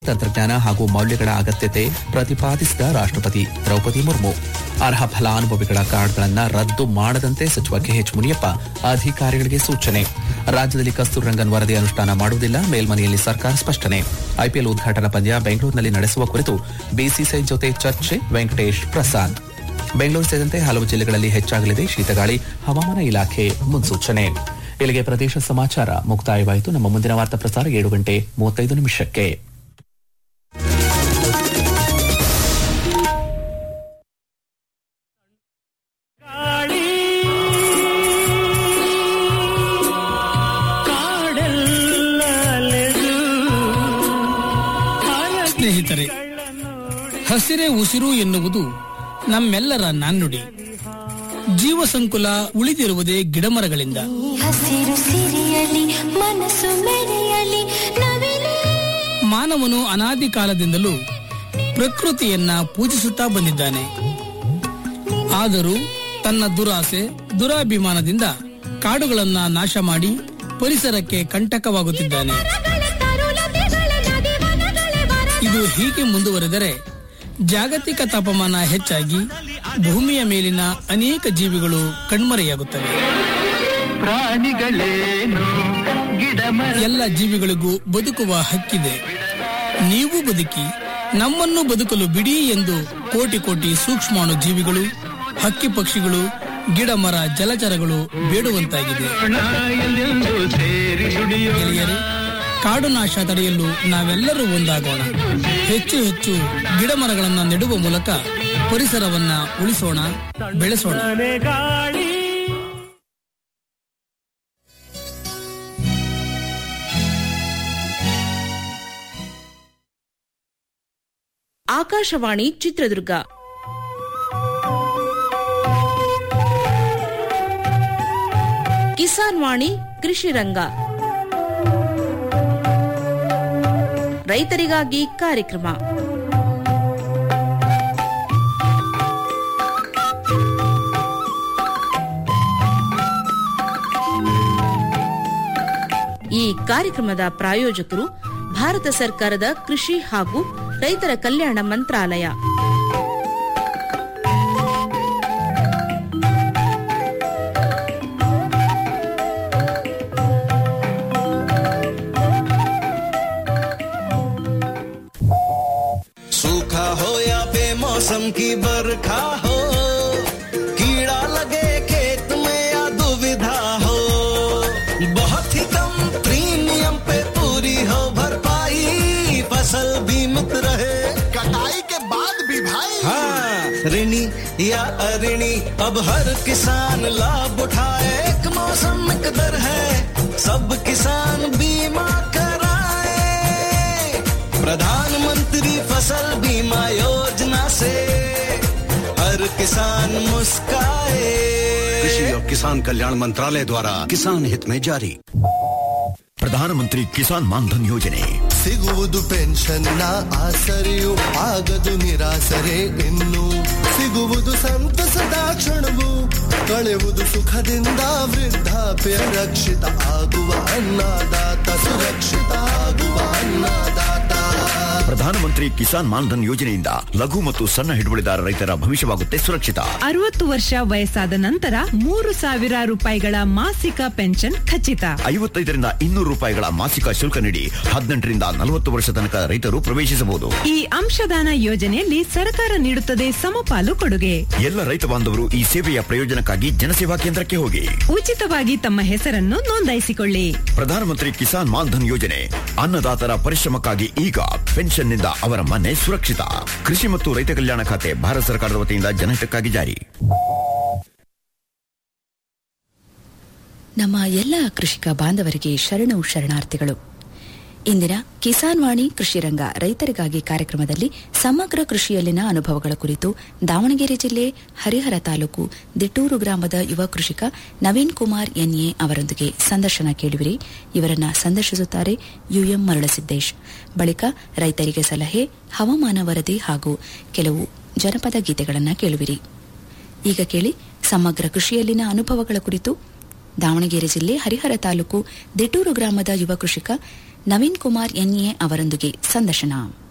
ತಂತ್ರಜ್ಞಾನ ಹಾಗೂ ಮೌಲ್ಯಗಳ ಅಗತ್ಯತೆ ಪ್ರತಿಪಾದಿಸಿದ ರಾಷ್ಟ್ರಪತಿ ದ್ರೌಪದಿ ಮುರ್ಮು ಅರ್ಹ ಫಲಾನುಭವಿಗಳ ಕಾರ್ಡ್ಗಳನ್ನು ರದ್ದು ಮಾಡದಂತೆ ಸಚಿವ ಕೆಎಚ್ ಮುನಿಯಪ್ಪ ಅಧಿಕಾರಿಗಳಿಗೆ ಸೂಚನೆ ರಾಜ್ಯದಲ್ಲಿ ಕಸ್ತೂರಿ ರಂಗನ್ ವರದಿ ಅನುಷ್ಠಾನ ಮಾಡುವುದಿಲ್ಲ ಮೇಲ್ಮನೆಯಲ್ಲಿ ಸರ್ಕಾರ ಸ್ಪಷ್ಟನೆ ಐಪಿಎಲ್ ಉದ್ಘಾಟನಾ ಪಂದ್ಯ ಬೆಂಗಳೂರಿನಲ್ಲಿ ನಡೆಸುವ ಕುರಿತು ಬಿಸಿಸಿಐ ಜೊತೆ ಚರ್ಚೆ ವೆಂಕಟೇಶ್ ಪ್ರಸಾದ್ ಬೆಂಗಳೂರು ಸೇರಿದಂತೆ ಹಲವು ಜಿಲ್ಲೆಗಳಲ್ಲಿ ಹೆಚ್ಚಾಗಲಿದೆ ಶೀತಗಾಳಿ ಹವಾಮಾನ ಇಲಾಖೆ ಮುನ್ಸೂಚನೆ ಇಲ್ಲಿಗೆ ಪ್ರದೇಶ ಸಮಾಚಾರ ಮುಕ್ತಾಯವಾಯಿತು ನಮ್ಮ ಮುಂದಿನ ವಾರ್ತಾ ಪ್ರಸಾರ ಏಳು ಗಂಟೆ ಮೂವತ್ತೈದು ನಿಮಿಷಕ್ಕೆ ಸ್ನೇಹಿತರೆ ಹಸಿರೇ ಉಸಿರು ಎನ್ನುವುದು ನಮ್ಮೆಲ್ಲರ ನಾಣ್ಣುಡಿ ಜೀವ ಸಂಕುಲ ಉಳಿದಿರುವುದೇ ಗಿಡಮರಗಳಿಂದ ಈ ಹಸಿರು ಸಿರಿಯಲಿ ಮನಸ್ಸು ಮೆರೆಯಲಿ ನವಿಲೇ ಮಾನವನು ಅನಾದಿ ಕಾಲದಿಂದಲೂ ಪ್ರಕೃತಿಯನ್ನ ಪೂಜಿಸುತ್ತಾ ಬಂದಿದ್ದಾನೆ ಆದರೂ ತನ್ನ ದುರಾಸೆ ದುರಾಭಿಮಾನದಿಂದ ಕಾಡುಗಳನ್ನ ನಾಶ ಮಾಡಿ ಪರಿಸರಕ್ಕೆ ಕಂಟಕವಾಗುತ್ತಿದ್ದಾನೆ ಇದು ಹೀಗೆ ಮುಂದುವರೆದರೆ ಜಾಗತಿಕ ತಾಪಮಾನ ಹೆಚ್ಚಾಗಿ ಭೂಮಿಯ ಮೇಲಿನ ಅನೇಕ ಜೀವಿಗಳು ಕಣ್ಮರೆಯಾಗುತ್ತವೆ ಪ್ರಾಣಿಗಳೇನು ಗಿಡ ಎಲ್ಲ ಜೀವಿಗಳಿಗೂ ಬದುಕುವ ಹಕ್ಕಿದೆ ನೀವು ಬದುಕಿ ನಮ್ಮನ್ನು ಬದುಕಲು ಬಿಡಿ ಎಂದು ಕೋಟಿ ಕೋಟಿ ಸೂಕ್ಷ್ಮಾಣು ಜೀವಿಗಳು ಹಕ್ಕಿ ಪಕ್ಷಿಗಳು ಗಿಡ ಮರ ಜಲಚರಗಳು ಬೇಡುವಂತಾಗಿದೆ ಎಲ್ಲೆಂದು ಸೇರಿ ದುಡಿಯೋಣ ಗೆಳೆಯರೇ ಕಾಡು ನಾಶ ತಡೆಯಲು ನಾವೆಲ್ಲರೂ ಒಂದಾಗೋಣ ಹೆಚ್ಚು ಹೆಚ್ಚು ಗಿಡ ಮರಗಳನ್ನು ನೆಡುವ ಮೂಲಕ ಪರಿಸರವನ್ನ ಉಳಿಸೋಣ ಬೆಳೆಸೋಣ ಗಾಳಿ ಆಕಾಶವಾಣಿ ಚಿತ್ರದುರ್ಗ ಕಿಸಾನ್ ವಾಣಿ ಕೃಷಿ ರಂಗ ರೈತರಿಗಾಗಿ ಕಾರ್ಯಕ್ರಮ ಈ ಕಾರ್ಯಕ್ರಮದ ಪ್ರಾಯೋಜಕರು ಭಾರತ ಸರ್ಕಾರದ ಕೃಷಿ ಹಾಗೂ ರೈತರ ಕಲ್ಯಾಣ ಮಂತ್ರಾಲಯ सूखा हो या बेमौसम की बरखा हो कीड़ा लगे खेत में या दुविधा हो बहुत ही कम प्रीमियम पे पूरी हो भरपाई फसल बीमित रहे कटाई के बाद भी भाई हाँ ऋणी या अऋणी अब हर किसान लाभ उठाए एक मौसम एक दर है सब किसान बीमा कराए प्रधानमंत्री फसल बीमा योजना से हर किसान मुस्काए कृषि और किसान कल्याण मंत्रालय द्वारा किसान हित में जारी ಪ್ರಧಾನಮಂತ್ರಿ ಕಿಸಾನ್ ಮಾನ್ಧನ್ ಯೋಜನೆ ಸಿಗುವುದು ಪೆನ್ಷನ್ನ ಆಸರೆಯು ಆಗದು ನಿರಾಸರೆ ಇನ್ನು ಸಿಗುವುದು ಸಂತಸದ ಕ್ಷಣವು ಕಳೆಯುವುದು ಸುಖದಿಂದ ವೃದ್ಧಾಪ್ಯ ರಕ್ಷಿತ ಆಗುವ ಅನ್ನದಾತ ಸುರಕ್ಷಿತ ಆಗುವ ಅನ್ನದಾತ ಪ್ರಧಾನಮಂತ್ರಿ ಕಿಸಾನ್ ಮಾನ್ಧನ್ ಯೋಜನೆಯಿಂದ ಲಘು ಮತ್ತು ಸಣ್ಣ ಹಿಡುವಳಿದಾರ ರೈತರ ಭವಿಷ್ಯವಾಗುತ್ತೆ ಸುರಕ್ಷಿತ ಅರವತ್ತು ವರ್ಷ ವಯಸ್ಸಾದ ನಂತರ ಮೂರು ಸಾವಿರ ರೂಪಾಯಿಗಳ ಮಾಸಿಕ ಪೆನ್ಷನ್ ಖಚಿತ ಐವತ್ತೈದರಿಂದ ಇನ್ನೂರು ರೂಪಾಯಿಗಳ ಮಾಸಿಕ ಶುಲ್ಕ ನೀಡಿ ಹದಿನೆಂಟರಿಂದ ನಲವತ್ತು ವರ್ಷ ತನಕ ರೈತರು ಪ್ರವೇಶಿಸಬಹುದು ಈ ಅಂಶದಾನ ಯೋಜನೆಯಲ್ಲಿ ಸರ್ಕಾರ ನೀಡುತ್ತದೆ ಸಮಪಾಲು ಕೊಡುಗೆ ಎಲ್ಲ ರೈತ ಬಾಂಧವರು ಈ ಸೇವೆಯ ಪ್ರಯೋಜನಕ್ಕಾಗಿ ಜನಸೇವಾ ಕೇಂದ್ರಕ್ಕೆ ಹೋಗಿ ಉಚಿತವಾಗಿ ತಮ್ಮ ಹೆಸರನ್ನು ನೋಂದಾಯಿಸಿಕೊಳ್ಳಿ ಪ್ರಧಾನಮಂತ್ರಿ ಕಿಸಾನ್ ಮಾನ್ಧನ್ ಯೋಜನೆ ಅನ್ನದಾತರ ಪರಿಶ್ರಮಕ್ಕಾಗಿ ಈಗ ಪೆನ್ಷನ್ನಿಂದ ಅವರ ಮನೆ ಸುರಕ್ಷಿತ ಕೃಷಿ ಮತ್ತು ರೈತ ಕಲ್ಯಾಣ ಖಾತೆ ಭಾರತ ಸರ್ಕಾರದ ವತಿಯಿಂದ ಜನಹಿತಕ್ಕಾಗಿ ಜಾರಿ ನಮ್ಮ ಎಲ್ಲ ಕೃಷಿಕ ಬಾಂಧವರಿಗೆ ಶರಣು ಶರಣಾರ್ಥಿಗಳು ಇಂದಿನ ಕಿಸಾನ್ ವಾಣಿ ಕೃಷಿ ರಂಗ ರೈತರಿಗಾಗಿ ಕಾರ್ಯಕ್ರಮದಲ್ಲಿ ಸಮಗ್ರ ಕೃಷಿಯಲ್ಲಿನ ಅನುಭವಗಳ ಕುರಿತು ದಾವಣಗೆರೆ ಜಿಲ್ಲೆ ಹರಿಹರ ತಾಲೂಕು ದಿಟ್ಟೂರು ಗ್ರಾಮದ ಯುವ ಕೃಷಿಕ ನವೀನ್ ಕುಮಾರ್ ಎನ್ಎ ಅವರೊಂದಿಗೆ ಸಂದರ್ಶನ ಕೇಳುವಿರಿ ಇವರನ್ನ ಸಂದರ್ಶಿಸುತ್ತಾರೆ ಯುಎಂ ಮರಳಸಿದ್ದೇಶ್ ಬಳಿಕ ರೈತರಿಗೆ ಸಲಹೆ ಹವಾಮಾನ ವರದಿ ಹಾಗೂ ಕೆಲವು ಜನಪದ ಗೀತೆಗಳನ್ನು ಕೇಳುವಿರಿ ಈಗ ಕೇಳಿ ಸಮಗ್ರ ಕೃಷಿಯಲ್ಲಿನ ಅನುಭವಗಳ ಕುರಿತು ದಾವಣಗೆರೆ ಜಿಲ್ಲೆ ಹರಿಹರ ತಾಲೂಕು ದಿಟೂರು ಗ್ರಾಮದ ಯುವ ಕೃಷಿಕ ನವೀನ್ ಕುಮಾರ್ ಎನ್ಎ ಅವರೊಂದಿಗೆ ಸಂದರ್ಶನ